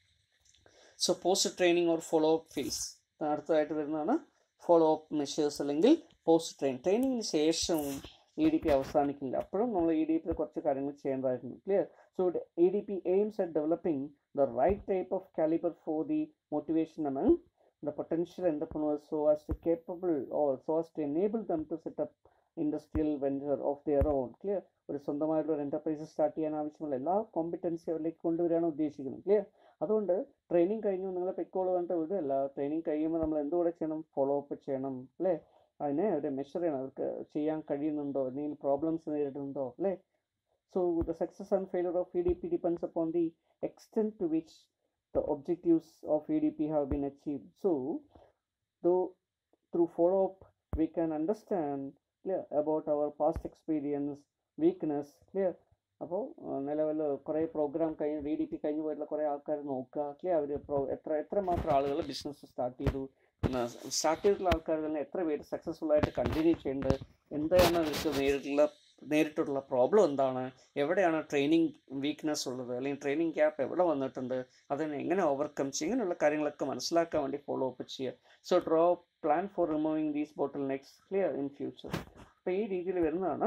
so post training or follow up phase അടുത്തതായിട്ട് വരുന്നതാണ് follow up measures അല്ലെങ്കിൽ post train ട്രെയിനിങ്ങിന് ശേഷവും ഇ ഡി പി അവസാനിക്കില്ല അപ്പോഴും നമ്മൾ ഇ ഡി പിയിൽ കുറച്ച് കാര്യങ്ങൾ ചെയ്യേണ്ടതായിരുന്നു clear so E D P aims at developing the right type of calibre for the motivation among the potential entrepreneurs so as to capable or so as to enable them to set up industrial venture of their own clear ഒരു സ്വന്തമായിട്ടുള്ള ഒരു enterprise start ചെയ്യാൻ ആവശ്യമുള്ള എല്ലാ competency അവരിലേക്ക് കൊണ്ടുവരാനാണ് ഉദ്ദേശിക്കുന്നത് clear അതുകൊണ്ട് ട്രെയിനിങ് കഴിഞ്ഞു നിങ്ങളെ പെക്കോള് കണ്ടിട്ട് വിടുകയല്ല ട്രെയിനിങ് കഴിയുമ്പോൾ നമ്മൾ എന്തുകൂടെ ചെയ്യണം ഫോളോ അപ്പ് ചെയ്യണം അല്ലേ അതിനെ അവർ മെഷർ ചെയ്യണം അവർക്ക് ചെയ്യാൻ കഴിയുന്നുണ്ടോ എന്തെങ്കിലും പ്രോബ്ലംസ് നേരിടുന്നുണ്ടോ അല്ലേ so the success and failure of E D P depends upon the extent to which the objectives of EDP have been achieved. So, though through follow up, we can understand clear about our past experience, weakness, clear. അപ്പോൾ നിലവിൽ കുറേ programme കഴിഞ്ഞ് D D P കഴിഞ്ഞ് പോയിട്ടുള്ള കുറേ ആൾക്കാർ നോക്കുക clear അവർ pro എത്ര എത്രമാത്രം ആളുകൾ ബിസിനസ് സ്റ്റാർട്ട് ചെയ്തു സ്റ്റാർട്ട് ചെയ്തിട്ടുള്ള ആൾക്കാർ തന്നെ എത്ര പേര് സക്സസ്ഫുൾ ആയിട്ട് കണ്ടിന്യൂ ചെയ്യുന്നുണ്ട് എന്താണ് അവർക്ക് നേരിട്ടുള്ള നേരിട്ടുള്ള പ്രോബ്ലം എന്താണ് എവിടെയാണ് ട്രെയിനിങ് വീക്ക്നെസ് ഉള്ളത് അല്ലെങ്കിൽ ട്രെയിനിങ് ഗ്യാപ്പ് എവിടെ വന്നിട്ടുണ്ട് അതിനെ എങ്ങനെ ഓവർകം ചെയ്യും ഇങ്ങനെയുള്ള കാര്യങ്ങളൊക്കെ മനസ്സിലാക്കാൻ വേണ്ടി ഫോളോ അപ്പ് ചെയ്യുക so draw plan for removing these bottlenecks clear in future അപ്പോൾ ഈ രീതിയിൽ വരുന്നതാണ്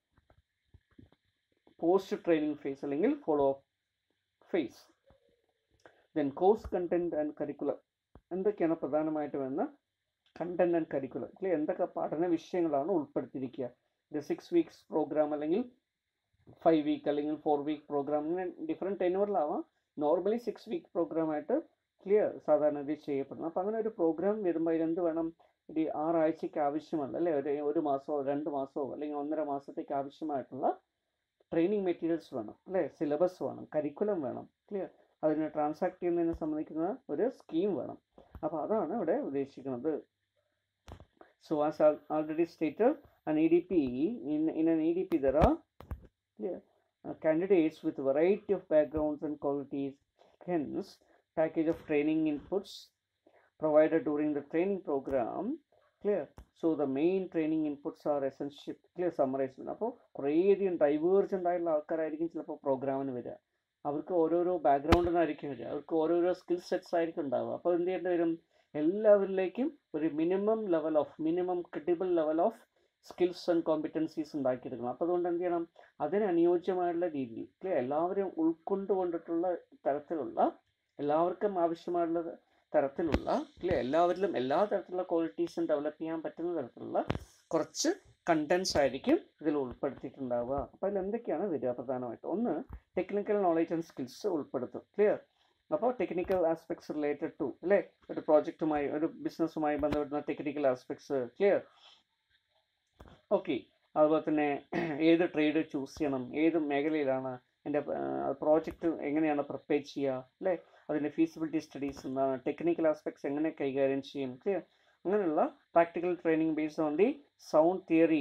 പോസ്റ്റ് ട്രെയിനിങ് ഫേസ് അല്ലെങ്കിൽ follow up phase then course content and curricular എന്തൊക്കെയാണ് പ്രധാനമായിട്ടും എന്ന കണ്ടന്റ് ആൻഡ് കരിക്കുലം ക്ലിയർ എന്തൊക്കെ പഠന വിഷയങ്ങളാണ് ഉൾപ്പെടുത്തിയിരിക്കുക ഇത് സിക്സ് വീക്സ് പ്രോഗ്രാം അല്ലെങ്കിൽ ഫൈവ് വീക്ക് അല്ലെങ്കിൽ ഫോർ വീക്ക് പ്രോഗ്രാം ഇങ്ങനെ ഡിഫറെൻറ്റ് ടെനുവറിലാവാം നോർമലി സിക്സ് വീക്ക് പ്രോഗ്രാമായിട്ട് ക്ലിയർ സാധാരണ ഇത് ചെയ്യപ്പെടുന്നു അപ്പോൾ അങ്ങനെ ഒരു പ്രോഗ്രാം വരുമ്പോൾ ഇതിനെന്ത് വേണം ഒരു ആറാഴ്ചയ്ക്ക് ആവശ്യമല്ല അല്ലേ ഒരു ഒരു മാസമോ രണ്ട് മാസമോ അല്ലെങ്കിൽ ഒന്നര മാസത്തേക്ക് ആവശ്യമായിട്ടുള്ള ട്രെയിനിങ് മെറ്റീരിയൽസ് വേണം അല്ലേ സിലബസ് വേണം കരിക്കുലം വേണം ക്ലിയർ അതിനെ ട്രാൻസാക്ട് ചെയ്യുന്നതിനെ സംബന്ധിക്കുന്ന ഒരു സ്കീം വേണം അപ്പോൾ അതാണ് ഇവിടെ ഉദ്ദേശിക്കുന്നത് so as already stated an EDP in, in an EDP there are clear, uh, candidates with variety of backgrounds and qualities hence package of training inputs provided during the training program clear so the main training inputs are essential clear summarized അപ്പോൾ കുറേയധികം divergent ആയിട്ടുള്ള ആൾക്കാരായിരിക്കും ചിലപ്പോൾ പ്രോഗ്രാമിന് വരിക അവർക്ക് ഓരോരോ ബാക്ക്ഗ്രൗണ്ടിൽ നിന്നായിരിക്കും വരിക അവർക്ക് ഓരോരോ സ്കിൽ സെറ്റ്സ് ആയിരിക്കും ഉണ്ടാവുക അപ്പോൾ എന്ത് ചെയ്യേണ്ടി വരും എല്ലാവരിലേക്കും ഒരു minimum level of minimum critical level of skills and competencies ഉണ്ടാക്കിയെടുക്കണം അപ്പോൾ അതുകൊണ്ട് എന്ത് ചെയ്യണം അതിന് അനുയോജ്യമായുള്ള രീതിയിൽ ക്ലിയർ എല്ലാവരും ഉൾക്കൊണ്ടുകൊണ്ടിട്ടുള്ള തരത്തിലുള്ള എല്ലാവർക്കും ആവശ്യമായുള്ള തരത്തിലുള്ള ക്ലിയർ എല്ലാവരിലും എല്ലാ തരത്തിലുള്ള ക്വാളിറ്റീസും ഡെവലപ്പ് ചെയ്യാൻ പറ്റുന്ന തരത്തിലുള്ള കുറച്ച് കണ്ടൻസ് ആയിരിക്കും ഇതിൽ ഉൾപ്പെടുത്തിയിട്ടുണ്ടാവുക അപ്പോൾ അതിൽ എന്തൊക്കെയാണ് വരിക പ്രധാനമായിട്ട് ഒന്ന് ടെക്നിക്കൽ നോളേജ് ആൻഡ് സ്കിൽസ് ഉൾപ്പെടുത്തും ക്ലിയർ അപ്പോൾ ടെക്നിക്കൽ ആസ്പെക്ട്സ് റിലേറ്റഡ് ടു അല്ലേ ഒരു പ്രോജക്റ്റുമായി ഒരു ബിസിനസ്സുമായി ബന്ധപ്പെടുന്ന ടെക്നിക്കൽ ആസ്പെക്ട്സ് ക്ലിയർ ഓക്കെ അതുപോലെ തന്നെ ഏത് ട്രേഡ് ചൂസ് ചെയ്യണം ഏത് മേഖലയിലാണ് എൻ്റെ പ്രോജക്റ്റ് എങ്ങനെയാണ് പ്രിപ്പയർ ചെയ്യുക അല്ലേ അതിൻ്റെ ഫീസിബിലിറ്റി സ്റ്റഡീസ് എന്താണ് ടെക്നിക്കൽ ആസ്പെക്ട്സ് എങ്ങനെ കൈകാര്യം ചെയ്യും ക്ലിയർ അങ്ങനെയുള്ള practical training based on the sound theory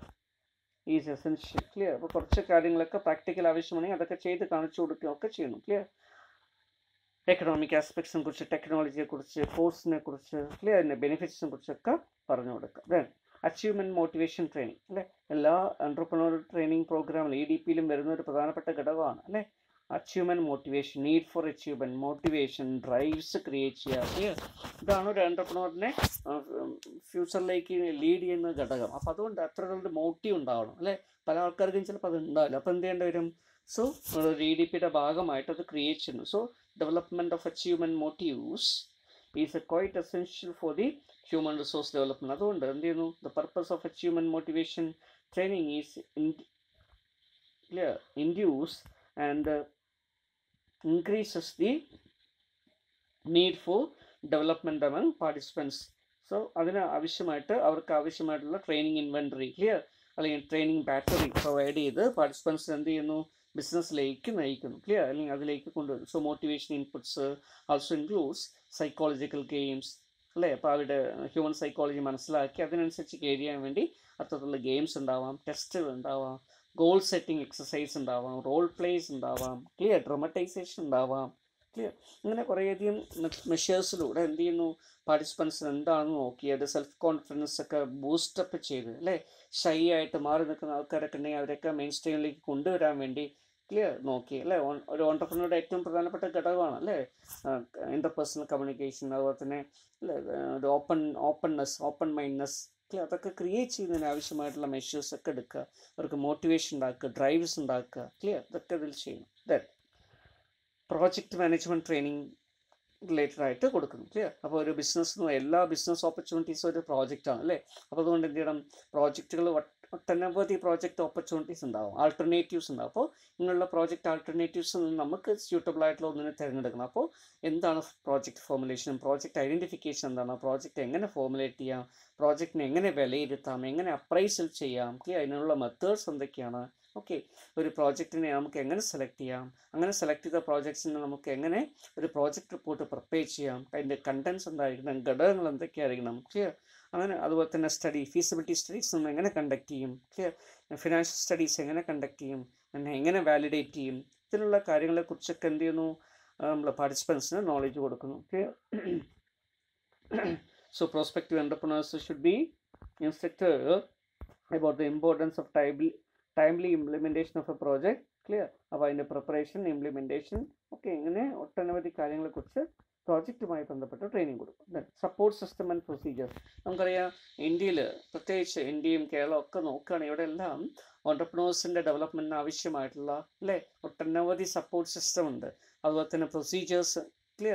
is essential clear അപ്പോൾ കുറച്ച് കാര്യങ്ങളൊക്കെ പ്രാക്ടിക്കൽ ആവശ്യമാണെങ്കിൽ അതൊക്കെ ചെയ്ത് കാണിച്ചു കൊടുക്കുകയും ഒക്കെ ചെയ്യണം ക്ലിയർ എക്കണോമിക് ആസ്പെക്ട്സിനെ കുറിച്ച് ടെക്നോളജിയെ കുറിച്ച് കോഴ്സിനെ കുറിച്ച് ക്ലിയർ അതിൻ്റെ ബെനിഫിറ്റ്സിനെ കുറിച്ചൊക്കെ പറഞ്ഞു കൊടുക്കുക ദെൻ അച്ചീവ്മെൻറ്റ് മോട്ടിവേഷൻ ട്രെയിനിങ് അല്ലേ എല്ലാ എൻ്റർപ്രണർ ട്രെയിനിങ് പ്രോഗ്രാമിൽ ഇ ഡി പിയിലും വരുന്ന ഒരു പ്രധാനപ്പെട്ട ഘടകമാണ് അല്ലേ achievement motivation need for achievement motivation drives create ചെയ്യുക ക്ലിയർ ഇതാണ് ഒരു എൻ്റർപ്രണറിനെ ഫ്യൂച്ചറിലേക്ക് ലീഡ് ചെയ്യുന്ന ഘടകം അപ്പോൾ അതുകൊണ്ട് അത്ര ഒരു മോട്ടീവ് ഉണ്ടാവണം അല്ലേ പല ആൾക്കാർക്കും ചിലപ്പോൾ അത് ഉണ്ടാവില്ല അപ്പോൾ എന്ത് ചെയ്യേണ്ടി വരും സോ ഒരു ഇ ഡി പിയുടെ ഭാഗമായിട്ട് അത് ക്രിയേറ്റ് ചെയ്യുന്നു so development of achievement motives is a quite essential for the human resource development അതുകൊണ്ട് എന്ത് ചെയ്യുന്നു the purpose of achievement motivation training is clear induce and increases the need for development among participants so അതിന് ആവശ്യമായിട്ട് അവർക്ക് ആവശ്യമായിട്ടുള്ള training inventory clear അല്ലെങ്കിൽ training battery provide ചെയ്ത് participants എന്ത് ചെയ്യുന്നു ബിസിനസ്സിലേക്ക് നയിക്കുന്നു ക്ലിയർ അല്ലെങ്കിൽ അതിലേക്ക് കൊണ്ടുവരും so motivation inputs also includes psychological games അല്ലേ അപ്പോൾ അവരുടെ ഹ്യൂമൻ സൈക്കോളജി മനസ്സിലാക്കി അതിനനുസരിച്ച് കെയർ ചെയ്യാൻ വേണ്ടി അത്തരത്തിലുള്ള ഗെയിംസ് ഉണ്ടാവാം ടെസ്റ്റുകൾ ഉണ്ടാവാം ഗോൾ സെറ്റിംഗ് എക്സസൈസ് ഉണ്ടാവാം റോൾ പ്ലേസ് ഉണ്ടാവാം ക്ലിയർ ഡ്രമറ്റൈസേഷൻ ഉണ്ടാവാം ക്ലിയർ അങ്ങനെ കുറേയധികം മെഷേഴ്സിലൂടെ എന്ത് ചെയ്യുന്നു പാർട്ടിസിപ്പൻസിന് എന്താണെന്ന് നോക്കി അത് സെൽഫ് കോൺഫിഡൻസ് ഒക്കെ ബൂസ്റ്റപ്പ് ചെയ്ത് അല്ലേ ഷൈ ആയിട്ട് മാറി നിൽക്കുന്ന ആൾക്കാരൊക്കെ ഉണ്ടെങ്കിൽ അവരൊക്കെ മെയിൻ സ്ട്രീമിലേക്ക് കൊണ്ടുവരാൻ വേണ്ടി ക്ലിയർ നോക്കി അല്ലേ ഒരു ഓണ്ടർപ്രണറുടെ ഏറ്റവും പ്രധാനപ്പെട്ട ഘടകമാണ് അല്ലേ ഇൻ്റർപേഴ്സണൽ കമ്മ്യൂണിക്കേഷൻ അതുപോലെ തന്നെ അല്ലേ ഒരു open openness open mindedness clear അതൊക്കെ ക്രിയേറ്റ് ചെയ്യുന്നതിന് ആവശ്യമായിട്ടുള്ള മെഷേഴ്സ് ഒക്കെ എടുക്കുക അവർക്ക് മോട്ടിവേഷൻ ഉണ്ടാക്കുക ഡ്രൈവ്സ് ഉണ്ടാക്കുക ക്ലിയർ ഇതൊക്കെ ഇതിൽ ചെയ്യണം then project management training related ആയിട്ട് കൊടുക്കുന്നു ക്ലിയർ അപ്പോൾ ഒരു ബിസിനസ് എല്ലാ ബിസിനസ് ഓപ്പർച്യൂണിറ്റീസും ഒരു പ്രോജക്റ്റാണ് അല്ലേ അപ്പോൾ അതുകൊണ്ട് എന്ത് ചെയ്യണം പ്രോജക്റ്റുകൾ ഒട്ടനവധി പ്രോജക്റ്റ് ഓപ്പർച്യൂണിറ്റീസ് ഉണ്ടാവും ആൾട്ടർനേറ്റീവ്സ് ഉണ്ടാവും അപ്പോൾ ഇങ്ങനെയുള്ള പ്രോജക്റ്റ് ആൾട്ടർനേറ്റീവ്സ് നമുക്ക് സ്യൂട്ടബിൾ ആയിട്ടുള്ള ഒന്നിനെ തിരഞ്ഞെടുക്കണം അപ്പോൾ എന്താണ് പ്രോജക്റ്റ് ഫോർമുലേഷൻ പ്രോജക്റ്റ് ഐഡൻറ്റിഫിക്കേഷൻ എന്താണ് പ്രോജക്റ്റ് എങ്ങനെ ഫോർമുലേറ്റ് ചെയ്യാം പ്രോജക്റ്റിനെ എങ്ങനെ വിലയിരുത്താം എങ്ങനെ അപ്രൈസൽ ചെയ്യാം ക്ലിയർ അതിനുള്ള മെത്തേഡ്സ് എന്തൊക്കെയാണ് ഓക്കെ ഒരു പ്രോജക്റ്റിനെ നമുക്ക് എങ്ങനെ സെലക്ട് ചെയ്യാം അങ്ങനെ സെലക്ട് ചെയ്ത പ്രോജക്ട്സിനെ നമുക്ക് എങ്ങനെ ഒരു പ്രോജക്റ്റ് റിപ്പോർട്ട് പ്രിപ്പയർ ചെയ്യാം അതിൻ്റെ കണ്ടൻസ് എന്തായിരിക്കണം ഘടകങ്ങൾ എന്തൊക്കെയായിരിക്കണം ക്ലിയർ അങ്ങനെ അതുപോലെ തന്നെ സ്റ്റഡി ഫീസിബിലിറ്റി സ്റ്റഡീസ് നമ്മൾ എങ്ങനെ കണ്ടക്ട് ചെയ്യും ക്ലിയർ ഫിനാൻഷ്യൽ സ്റ്റഡീസ് എങ്ങനെ കണ്ടക്ട് ചെയ്യും എന്നെ എങ്ങനെ വാലിഡേറ്റ് ചെയ്യും ഇതിലുള്ള കാര്യങ്ങളെക്കുറിച്ചൊക്കെ എന്ത് ചെയ്യുന്നു നമ്മൾ പാർട്ടിസിപ്പൻസിന് നോളജ് കൊടുക്കുന്നു clear so prospective entrepreneurs should be instructor about the importance of timely, timely implementation of a project clear അപ്പോൾ അതിൻ്റെ പ്രിപ്പറേഷൻ ഇംപ്ലിമെൻറ്റേഷൻ ഒക്കെ ഇങ്ങനെ ഒട്ടനവധി കാര്യങ്ങളെക്കുറിച്ച് പ്രോജക്റ്റുമായി ബന്ധപ്പെട്ട് ട്രെയിനിങ് കൊടുക്കും then support system and procedure നമുക്കറിയാം ഇന്ത്യയിൽ പ്രത്യേകിച്ച് ഇന്ത്യയും കേരളവും ഒക്കെ നോക്കുകയാണെങ്കിൽ ഇവിടെ എല്ലാം ഓണ്ടർപ്രണേഴ്സിൻ്റെ ഡെവലപ്മെൻറ്റിന് ആവശ്യമായിട്ടുള്ള അല്ലേ ഒട്ടനവധി സപ്പോർട്ട് സിസ്റ്റം ഉണ്ട് അതുപോലെ തന്നെ പ്രൊസീജിയേഴ്സ് ക്ലിയർ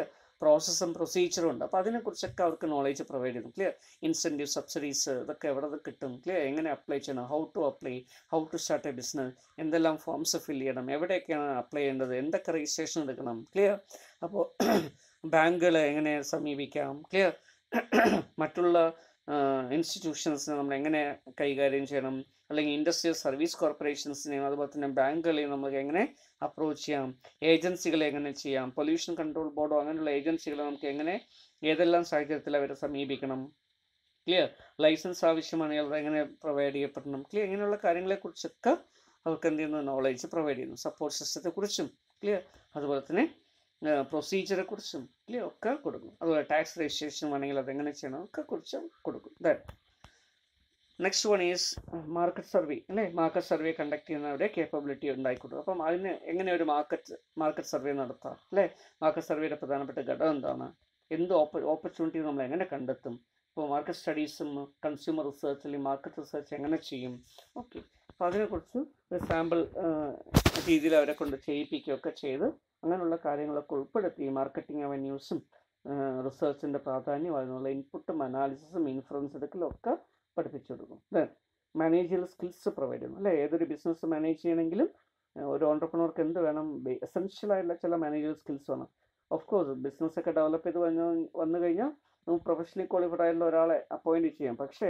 പ്രോസസ്സും പ്രൊസീജിയറും ഉണ്ട് അപ്പോൾ അതിനെക്കുറിച്ചൊക്കെ അവർക്ക് നോളേജ് പ്രൊവൈഡ് ചെയ്യുന്നു ക്ലിയർ ഇൻസെൻറ്റീവ് സബ്സിഡീസ് ഇതൊക്കെ എവിടെ നിന്ന് കിട്ടും ക്ലിയർ എങ്ങനെ അപ്ലൈ ചെയ്യണം how to apply how to start a business എന്തെല്ലാം ഫോംസ് ഫിൽ ചെയ്യണം എവിടെയൊക്കെയാണ് അപ്ലൈ ചെയ്യേണ്ടത് എന്തൊക്കെ രജിസ്ട്രേഷൻ എടുക്കണം ക്ലിയർ അപ്പോൾ ബാങ്കുകളെ എങ്ങനെ സമീപിക്കാം ക്ലിയർ മറ്റുള്ള ഇൻസ്റ്റിറ്റ്യൂഷൻസിനെ നമ്മൾ എങ്ങനെ കൈകാര്യം ചെയ്യണം അല്ലെങ്കിൽ ഇൻഡസ്ട്രിയൽ സർവീസ് കോർപ്പറേഷൻസിനെയും അതുപോലെ തന്നെ ബാങ്കുകളെയും നമുക്ക് എങ്ങനെ അപ്രോച്ച് ചെയ്യാം ഏജൻസികളെ എങ്ങനെ ചെയ്യാം പൊല്യൂഷൻ കൺട്രോൾ ബോർഡോ അങ്ങനെയുള്ള ഏജൻസികളെ നമുക്ക് എങ്ങനെ ഏതെല്ലാം സാഹചര്യത്തിൽ അവരെ സമീപിക്കണം ക്ലിയർ ലൈസൻസ് ആവശ്യമാണെങ്കിൽ അത് എങ്ങനെ പ്രൊവൈഡ് ചെയ്യപ്പെടണം ക്ലിയർ ഇങ്ങനെയുള്ള കാര്യങ്ങളെക്കുറിച്ചൊക്കെ അവർക്ക് എന്ത് ചെയ്യുന്നു നോളേജ് പ്രൊവൈഡ് ചെയ്യുന്നു സപ്പോർട്ട് സിസ്റ്റത്തെക്കുറിച്ചും ക്ലിയർ അതുപോലെ തന്നെ പ്രൊസീജിയറെ കുറിച്ചും ക്ലിയർ ഒക്കെ കൊടുക്കും അതുപോലെ ടാക്സ് രജിസ്ട്രേഷൻ വേണമെങ്കിൽ അതെങ്ങനെ ചെയ്യണം ഒക്കെ കുറിച്ചും കൊടുക്കും then next one is market survey അല്ലേ മാർക്കറ്റ് സർവേ കണ്ടക്ട് ചെയ്യുന്നവരുടെ കേപ്പബിലിറ്റി ഉണ്ടായിക്കൊടുക്കും അപ്പം അതിന് എങ്ങനെ ഒരു മാർക്കറ്റ് മാർക്കറ്റ് സർവേ നടത്താം അല്ലേ മാർക്കറ്റ് സർവേയുടെ പ്രധാനപ്പെട്ട ഘടകം എന്താണ് എന്ത് ഓപ്പ ഓപ്പർച്യൂണിറ്റി നമ്മൾ എങ്ങനെ കണ്ടെത്തും ഇപ്പോൾ മാർക്കറ്റ് സ്റ്റഡീസും കൺസ്യൂമർ റിസർച്ച് അല്ലെങ്കിൽ മാർക്കറ്റ് റിസർച്ച് എങ്ങനെ ചെയ്യും ഓക്കെ അപ്പോൾ അതിനെക്കുറിച്ച് ഒരു സാമ്പിൾ രീതിയിൽ അവരെ കൊണ്ട് ചെയ്യിപ്പിക്കുകയൊക്കെ ചെയ്ത് അങ്ങനെയുള്ള കാര്യങ്ങളൊക്കെ ഉൾപ്പെടുത്തി മാർക്കറ്റിംഗ് അവന്യൂസും റിസർച്ചിൻ്റെ പ്രാധാന്യം അതിനുള്ള ഇൻപുട്ടും അനാലിസിസും ഇൻഫ്ലുവൻസ് എടുക്കലും ഒക്കെ പഠിപ്പിച്ചു കൊടുക്കും ദെൻ മാനേജിയൽ സ്കിൽസ് പ്രൊവൈഡ് ചെയ്യുന്നു അല്ലേ ഏതൊരു ബിസിനസ് മാനേജ് ചെയ്യണമെങ്കിലും ഏഹ് ഒരു ഓണ്ടർപ്രണർക്ക് എന്ത് വേണം എസെൻഷ്യൽ ആയിട്ടുള്ള ചില മാനേജിയൽ സ്കിൽസ് വേണം ഓഫ് കോഴ്സ് ബിസിനസ് ഒക്കെ ഡെവലപ്പ് ചെയ്ത് വന്നു വന്നു കഴിഞ്ഞാൽ നമുക്ക് പ്രൊഫഷണലി ക്വാളിഫൈഡ് ആയിട്ടുള്ള ഒരാളെ അപ്പോയിൻറ്റ് ചെയ്യാം പക്ഷേ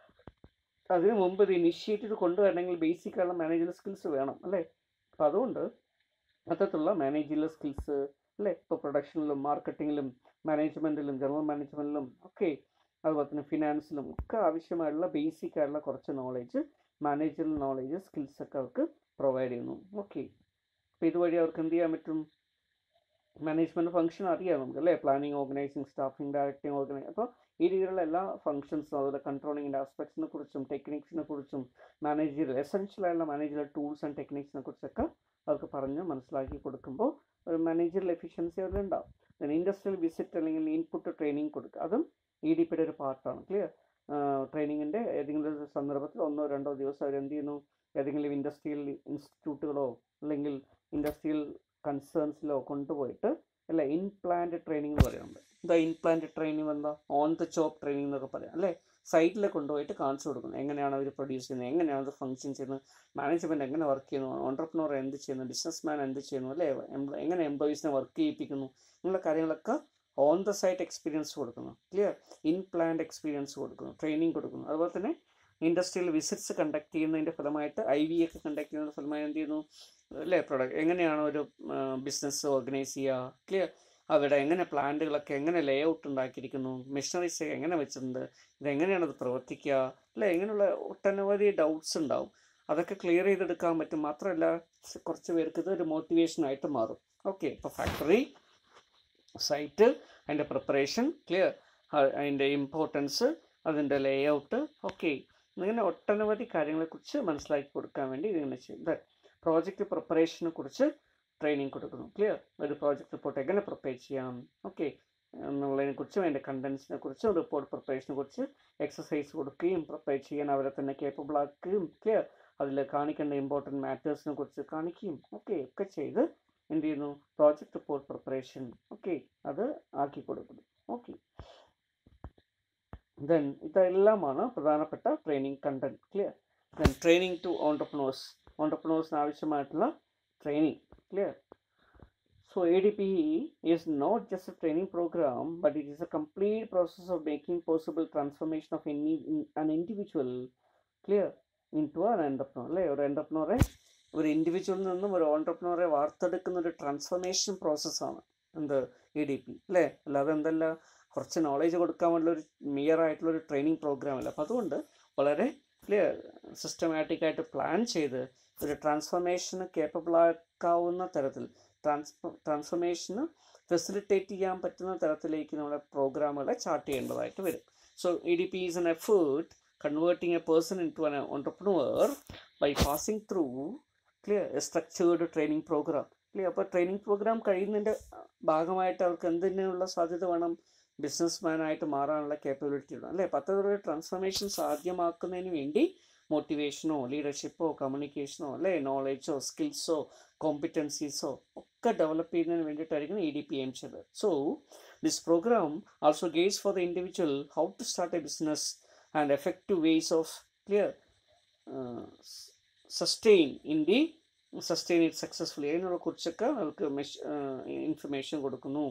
അതിന് മുമ്പ് ഇത് ഇനിഷ്യേറ്റ് ചെയ്ത് കൊണ്ടുവരണമെങ്കിൽ ബേസിക് ആയിട്ടുള്ള മാനേജിയൽ സ്കിൽസ് വേണം അല്ലേ അപ്പം അതുകൊണ്ട് അത്തരത്തിലുള്ള മാനേജിയൽ സ്കിൽസ് അല്ലേ ഇപ്പോൾ പ്രൊഡക്ഷനിലും മാർക്കറ്റിങ്ങിലും മാനേജ്മെൻറ്റിലും ജനറൽ മാനേജ്മെൻറ്റിലും ഒക്കെ അതുപോലെ തന്നെ ഫിനാൻസിലും ഒക്കെ ആവശ്യമായിട്ടുള്ള ബേസിക് ആയിട്ടുള്ള കുറച്ച് നോളേജ് മാനേജറൽ നോളേജ് സ്കിൽസ് ഒക്കെ അവർക്ക് പ്രൊവൈഡ് ചെയ്യുന്നു ഓക്കെ അപ്പോൾ ഇതുവഴി അവർക്ക് എന്ത് ചെയ്യാൻ പറ്റും മാനേജ്മെൻറ്റ് ഫംഗ്ഷൻ അറിയാം നമുക്ക് അല്ലേ planning organising staffing directing organise അപ്പോൾ ഈ രീതിയിലുള്ള എല്ലാ ഫംഗ്ഷൻസും അതുപോലെ കൺട്രോളിങ്ങിൻ്റെ ആസ്പെക്ട്സിനെ കുറിച്ചും ടെക്നിക്സിനെ കുറിച്ചും മാനേജർ എസെൻഷ്യൽ ആയിട്ടുള്ള മാനേജർ ടൂൾസ് ആൻഡ് ടെക്നിക്സിനെ കുറിച്ചൊക്കെ അവർക്ക് പറഞ്ഞ് മനസ്സിലാക്കി കൊടുക്കുമ്പോൾ ഒരു മാനേജറിൽ എഫിഷ്യൻസി അവരുണ്ടാവും then ഇൻഡസ്ട്രിയൽ വിസിറ്റ് അല്ലെങ്കിൽ ഇൻപുട്ട് ട്രെയിനിങ് കൊടുക്കുക അതും ഇ ഡി പിയുടെ ഒരു പാർട്ടാണ് ക്ലിയർ ട്രെയിനിങ്ങിൻ്റെ ഏതെങ്കിലും ഒരു സന്ദർഭത്തിൽ ഒന്നോ രണ്ടോ ദിവസം അവർ എന്ത് ചെയ്യുന്നു ഏതെങ്കിലും ഇൻഡസ്ട്രിയൽ ഇൻസ്റ്റിറ്റ്യൂട്ടുകളോ അല്ലെങ്കിൽ ഇൻഡസ്ട്രിയൽ കൺസേൺസിലോ കൊണ്ടുപോയിട്ട് അല്ല ഇൻപ്ലാന്റ് ട്രെയിനിങ് എന്ന് പറയുന്നുണ്ട് എന്താ ഇൻപ്ലാന്റ് ട്രെയിനിങ് എന്താ ഓൺ ദ ജോബ് ട്രെയിനിങ് എന്നൊക്കെ പറയാം അല്ലേ സൈറ്റിൽ കൊണ്ടുപോയിട്ട് കാണിച്ചു കൊടുക്കുന്നത് എങ്ങനെയാണ് അവർ പ്രൊഡ്യൂസ് ചെയ്യുന്നത് എങ്ങനെയാണ് അത് ഫങ്ഷൻ ചെയ്യുന്നത് മാനേജ്മെൻറ്റ് എങ്ങനെ വർക്ക് ചെയ്യുന്നു ഓണ്ടർപ്രണർ എന്ത് ചെയ്യുന്നു ബിസിനസ് മാൻ എന്ത് ചെയ്യുന്നു അല്ലേ എംപ്ലോ- എങ്ങനെ എംപ്ലോയീസിനെ വർക്ക് ചെയ്യിപ്പിക്കുന്നു ഇങ്ങനെയുള്ള കാര്യങ്ങളൊക്കെ ഓൺ ദ സൈറ്റ് എക്സ്പീരിയൻസ് കൊടുക്കുന്നു ക്ലിയർ ഇൻ പ്ലാന്റ് എക്സ്പീരിയൻസ് കൊടുക്കുന്നു ട്രെയിനിങ് കൊടുക്കുന്നു അതുപോലെ തന്നെ ഇൻഡസ്ട്രിയൽ വിസിറ്റ്സ് കണ്ടക്ട് ചെയ്യുന്നതിൻ്റെ ഫലമായിട്ട് ഐ വി ഒക്കെ കണ്ടക്ട് ചെയ്യുന്നതിൻ്റെ ഫലമായി എന്ത് ചെയ്യുന്നു അല്ലേ പ്രൊഡക്റ്റ് എങ്ങനെയാണ് ഒരു ബിസിനസ് ഓർഗനൈസ് ചെയ്യുക ക്ലിയർ അവിടെ എങ്ങനെ പ്ലാന്റുകളൊക്കെ എങ്ങനെ ലേ ഔട്ട് ഉണ്ടാക്കിയിരിക്കുന്നു മെഷീനറീസ് എങ്ങനെ വെച്ചിട്ടുണ്ട് ഇതെങ്ങനെയാണ് അത് പ്രവർത്തിക്കുക അല്ലേ ഇങ്ങനെയുള്ള ഒട്ടനവധി ഡൗട്ട്സ് ഉണ്ടാവും അതൊക്കെ ക്ലിയർ ചെയ്തെടുക്കാൻ പറ്റും മാത്രമല്ല കുറച്ച് പേർക്ക് ഇത് ഒരു മോട്ടിവേഷനായിട്ട് മാറും ഓക്കെ ഇപ്പോൾ ഫാക്ടറി സൈറ്റ് അതിൻ്റെ പ്രിപ്പറേഷൻ ക്ലിയർ അതിൻ്റെ ഇമ്പോർട്ടൻസ് അതിൻ്റെ ലേ ഔട്ട് ഓക്കെ ഇങ്ങനെ ഒട്ടനവധി കാര്യങ്ങളെക്കുറിച്ച് മനസ്സിലാക്കി കൊടുക്കാൻ വേണ്ടി ഇതിങ്ങനെ ചെയ്യും പ്രോജക്റ്റ് പ്രിപ്പറേഷനെ കുറിച്ച് ട്രെയിനിങ് കൊടുക്കുന്നു ക്ലിയർ ഒരു പ്രോജക്റ്റ് റിപ്പോർട്ട് എങ്ങനെ പ്രിപ്പയർ ചെയ്യാം ഓക്കെ എന്നുള്ളതിനെ കുറിച്ചും അതിൻ്റെ കണ്ടൻസിനെ കുറിച്ചും റിപ്പോർട്ട് പ്രിപ്പറേഷനെ കുറിച്ച് എക്സസൈസ് കൊടുക്കുകയും പ്രിപ്പയർ ചെയ്യാൻ അവരെ തന്നെ കേപ്പബിൾ ആക്കുകയും ക്ലിയർ അതിൽ കാണിക്കേണ്ട ഇമ്പോർട്ടൻറ്റ് മാറ്റേഴ്സിനെ കുറിച്ച് കാണിക്കുകയും ഓക്കെ ഒക്കെ ചെയ്ത് എന്ത് ചെയ്യുന്നു പ്രോജക്റ്റ് റിപ്പോർട്ട് പ്രിപ്പറേഷൻ ഓക്കെ അത് ആക്കി കൊടുക്കുന്നു ഓക്കെ ദെൻ ഇതെല്ലാമാണ് പ്രധാനപ്പെട്ട training content clear then training to entrepreneurs ഓണ്ടർപ്രണേഴ്സിന് ആവശ്യമായിട്ടുള്ള training clear So ADP is not just a training program, but it is a complete process of making possible transformation of any an individual clear into an entrepreneur അല്ലേ ഒരു entrepreneur ഒരു ഇൻഡിവിജ്വലിൽ നിന്നും ഒരു ഓണ്ടർപ്രണറെ വാർത്തെടുക്കുന്ന ഒരു transformation പ്രോസസ്സാണ് എന്ത് ഇ ഡി പി അല്ലേ അല്ലാതെ എന്തല്ല കുറച്ച് നോളേജ് കൊടുക്കാൻ വേണ്ടിയുള്ള ഒരു മിയർ ആയിട്ടുള്ള ഒരു ട്രെയിനിങ് പ്രോഗ്രാം അല്ല അപ്പോൾ അതുകൊണ്ട് വളരെ ക്ലിയർ സിസ്റ്റമാറ്റിക് ആയിട്ട് പ്ലാൻ ചെയ്ത് ഒരു ട്രാൻസ്ഫോർമേഷന് കേപ്പബിൾ ആക്കാവുന്ന തരത്തിൽ ട്രാൻസ്ഫോ ട്രാൻസ്ഫോർമേഷന് ഫെസിലിറ്റേറ്റ് ചെയ്യാൻ പറ്റുന്ന തരത്തിലേക്ക് നമ്മുടെ പ്രോഗ്രാമുകളെ ചാർട്ട് ചെയ്യേണ്ടതായിട്ട് വരും so E D P is an effort converting a person into an entrepreneur by passing through clear a structured training programme clear അപ്പോൾ ട്രെയിനിങ് പ്രോഗ്രാം കഴിയുന്നതിൻ്റെ ഭാഗമായിട്ട് അവർക്ക് എന്തിനുള്ള സാധ്യത വേണം ബിസിനസ് ആയിട്ട് മാറാനുള്ള കേപ്പബിലിറ്റി വേണം അല്ലേ പത്തതൊരു ട്രാൻസ്ഫോർമേഷൻ സാധ്യമാക്കുന്നതിന് വേണ്ടി മോട്ടിവേഷനോ ലീഡർഷിപ്പോ കമ്മ്യൂണിക്കേഷനോ അല്ലേ നോളജോ സ്കിൽസോ കോമ്പിറ്റൻസീസോ ഒക്കെ ഡെവലപ്പ് ചെയ്യുന്നതിന് വേണ്ടിയിട്ടായിരിക്കും ഇ ഡി പി എയിം ചെയ്തത് so This program also guides for the individual how to start a business and effective ways of clear uh, s- sustain in the sustain it successfully അതിനുള്ള കുറിച്ചൊക്കെ അവർക്ക് information കൊടുക്കുന്നു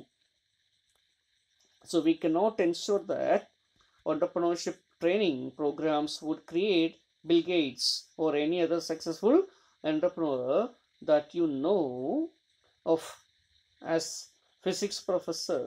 so we cannot ensure that entrepreneurship training programs would create Bill Gates or any other successful entrepreneur that you know of as physics professor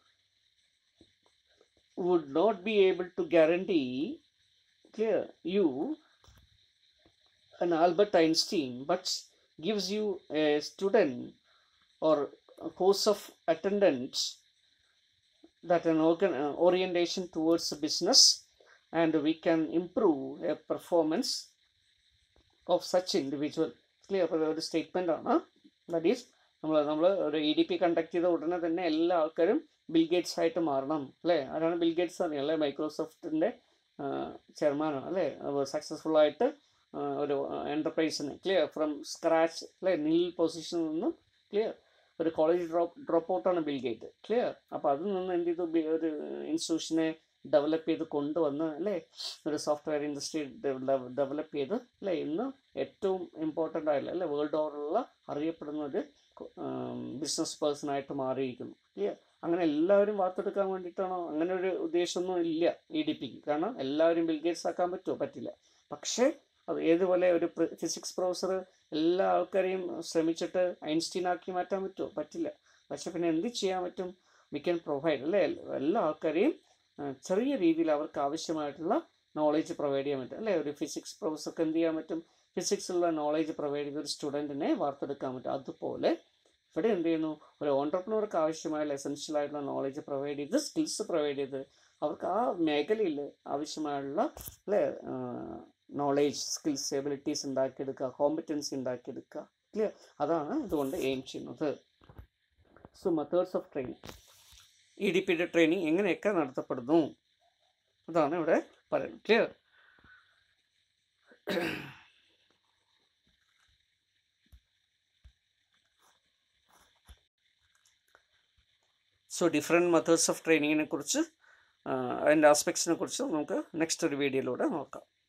would not be able to guarantee clear you an Albert Einstein but gives you a student or a course of attendance that an organ, uh, orientation towards the business and we can improve a performance of such individual clear അപ്പോൾ ഒരു statement ആണ് that is നമ്മൾ നമ്മൾ ഒരു E D P conduct ചെയ്ത ഉടനെ തന്നെ എല്ലാ ആൾക്കാരും ബിൽ ഗേറ്റ്സ് ആയിട്ട് മാറണം അല്ലേ ആരാണ് ബിൽ ഗേറ്റ്സ് അറിയാം അല്ലേ മൈക്രോസോഫ്റ്റിൻ്റെ ചെയർമാനാണ് അല്ലേ സക്സസ്ഫുൾ ആയിട്ട് ആ, ഒരു എൻ്റർപ്രൈസിന് ക്ലിയർ ഫ്രം സ്ക്രാച്ച് അല്ലേ നിൽ പൊസിഷനിൽ നിന്നും ക്ലിയർ ഒരു കോളേജ് ഡ്രോപ്പ് ഡ്രോപ്പ് ഔട്ടാണ് ബിൽ ഗേറ്റ് ക്ലിയർ അപ്പോൾ അതിൽ നിന്ന് എന്ത് ചെയ്തു ബി- ഒരു ഇൻസ്റ്റിറ്റ്യൂഷനെ ഡെവലപ്പ് ചെയ്ത് കൊണ്ടുവന്ന് അല്ലേ ഒരു സോഫ്റ്റ്വെയർ ഇൻഡസ്ട്രി ഡെവലപ്പ് ചെയ്ത് അല്ലേ ഇന്ന് ഏറ്റവും ഇമ്പോർട്ടൻ്റ് ആയില്ല അല്ലേ വേൾഡ് ഓവറുള്ള അറിയപ്പെടുന്ന ഒരു ബിസിനസ് പേഴ്സൺ ആയിട്ട് മാറിയിരിക്കുന്നു ക്ലിയർ അങ്ങനെ എല്ലാവരും വാർത്തെടുക്കാൻ വേണ്ടിയിട്ടാണോ അങ്ങനെ ഒരു ഉദ്ദേശമൊന്നും ഇല്ല ഇ ഡി പിക്ക് കാരണം എല്ലാവരും ബിൽഗേറ്റ്സ് ആക്കാൻ പറ്റുമോ പറ്റില്ല പക്ഷേ അത് ഏതുപോലെ ഒരു ഫിസിക്സ് പ്രൊഫസർ എല്ലാ ആൾക്കാരെയും ശ്രമിച്ചിട്ട് ഐൻസ്റ്റീൻ ആക്കി മാറ്റാൻ പറ്റുമോ പറ്റില്ല പക്ഷെ പിന്നെ എന്ത് ചെയ്യാൻ പറ്റും വി ക്യാൻ പ്രൊവൈഡ് അല്ലേ എല്ലാ ആൾക്കാരെയും ആ, ചെറിയ രീതിയിൽ അവർക്ക് ആവശ്യമായിട്ടുള്ള നോളേജ് പ്രൊവൈഡ് ചെയ്യാൻ പറ്റും അല്ലേ ഒരു ഫിസിക്സ് പ്രൊഫസർക്ക് എന്ത് ചെയ്യാൻ പറ്റും ഫിസിക്സിലുള്ള നോളേജ് പ്രൊവൈഡ് ചെയ്ത ഒരു സ്റ്റുഡൻറ്റിനെ വാർത്തെടുക്കാൻ പറ്റും അതുപോലെ ഇവിടെ എന്ത് ചെയ്യുന്നു ഒരു ഓണ്ടർപ്രണർക്ക് ആവശ്യമായ എസെൻഷ്യൽ ആയിട്ടുള്ള നോളേജ് പ്രൊവൈഡ് ചെയ്ത് സ്കിൽസ് പ്രൊവൈഡ് ചെയ്ത് അവർക്ക് ആ മേഖലയിൽ ആവശ്യമായുള്ള അല്ലേ നോളേജ് സ്കിൽസ് എബിലിറ്റീസ് ഉണ്ടാക്കിയെടുക്കുക കോമ്പറ്റൻസി ഉണ്ടാക്കിയെടുക്കുക ക്ലിയർ അതാണ് ഇതുകൊണ്ട് എയിം ചെയ്യുന്നത് so methods of training E D പിയുടെ ട്രെയിനിങ് എങ്ങനെയൊക്കെ നടത്തപ്പെടുന്നു അതാണ് ഇവിടെ പറയുന്നത് clear so different methods of ട്രെയിനിങ്ങിനെ കുറിച്ച് അതിൻ്റെ ആസ്പെക്ട്സിനെ കുറിച്ച് നമുക്ക് നെക്സ്റ്റ് ഒരു വീഡിയോയിലൂടെ നോക്കാം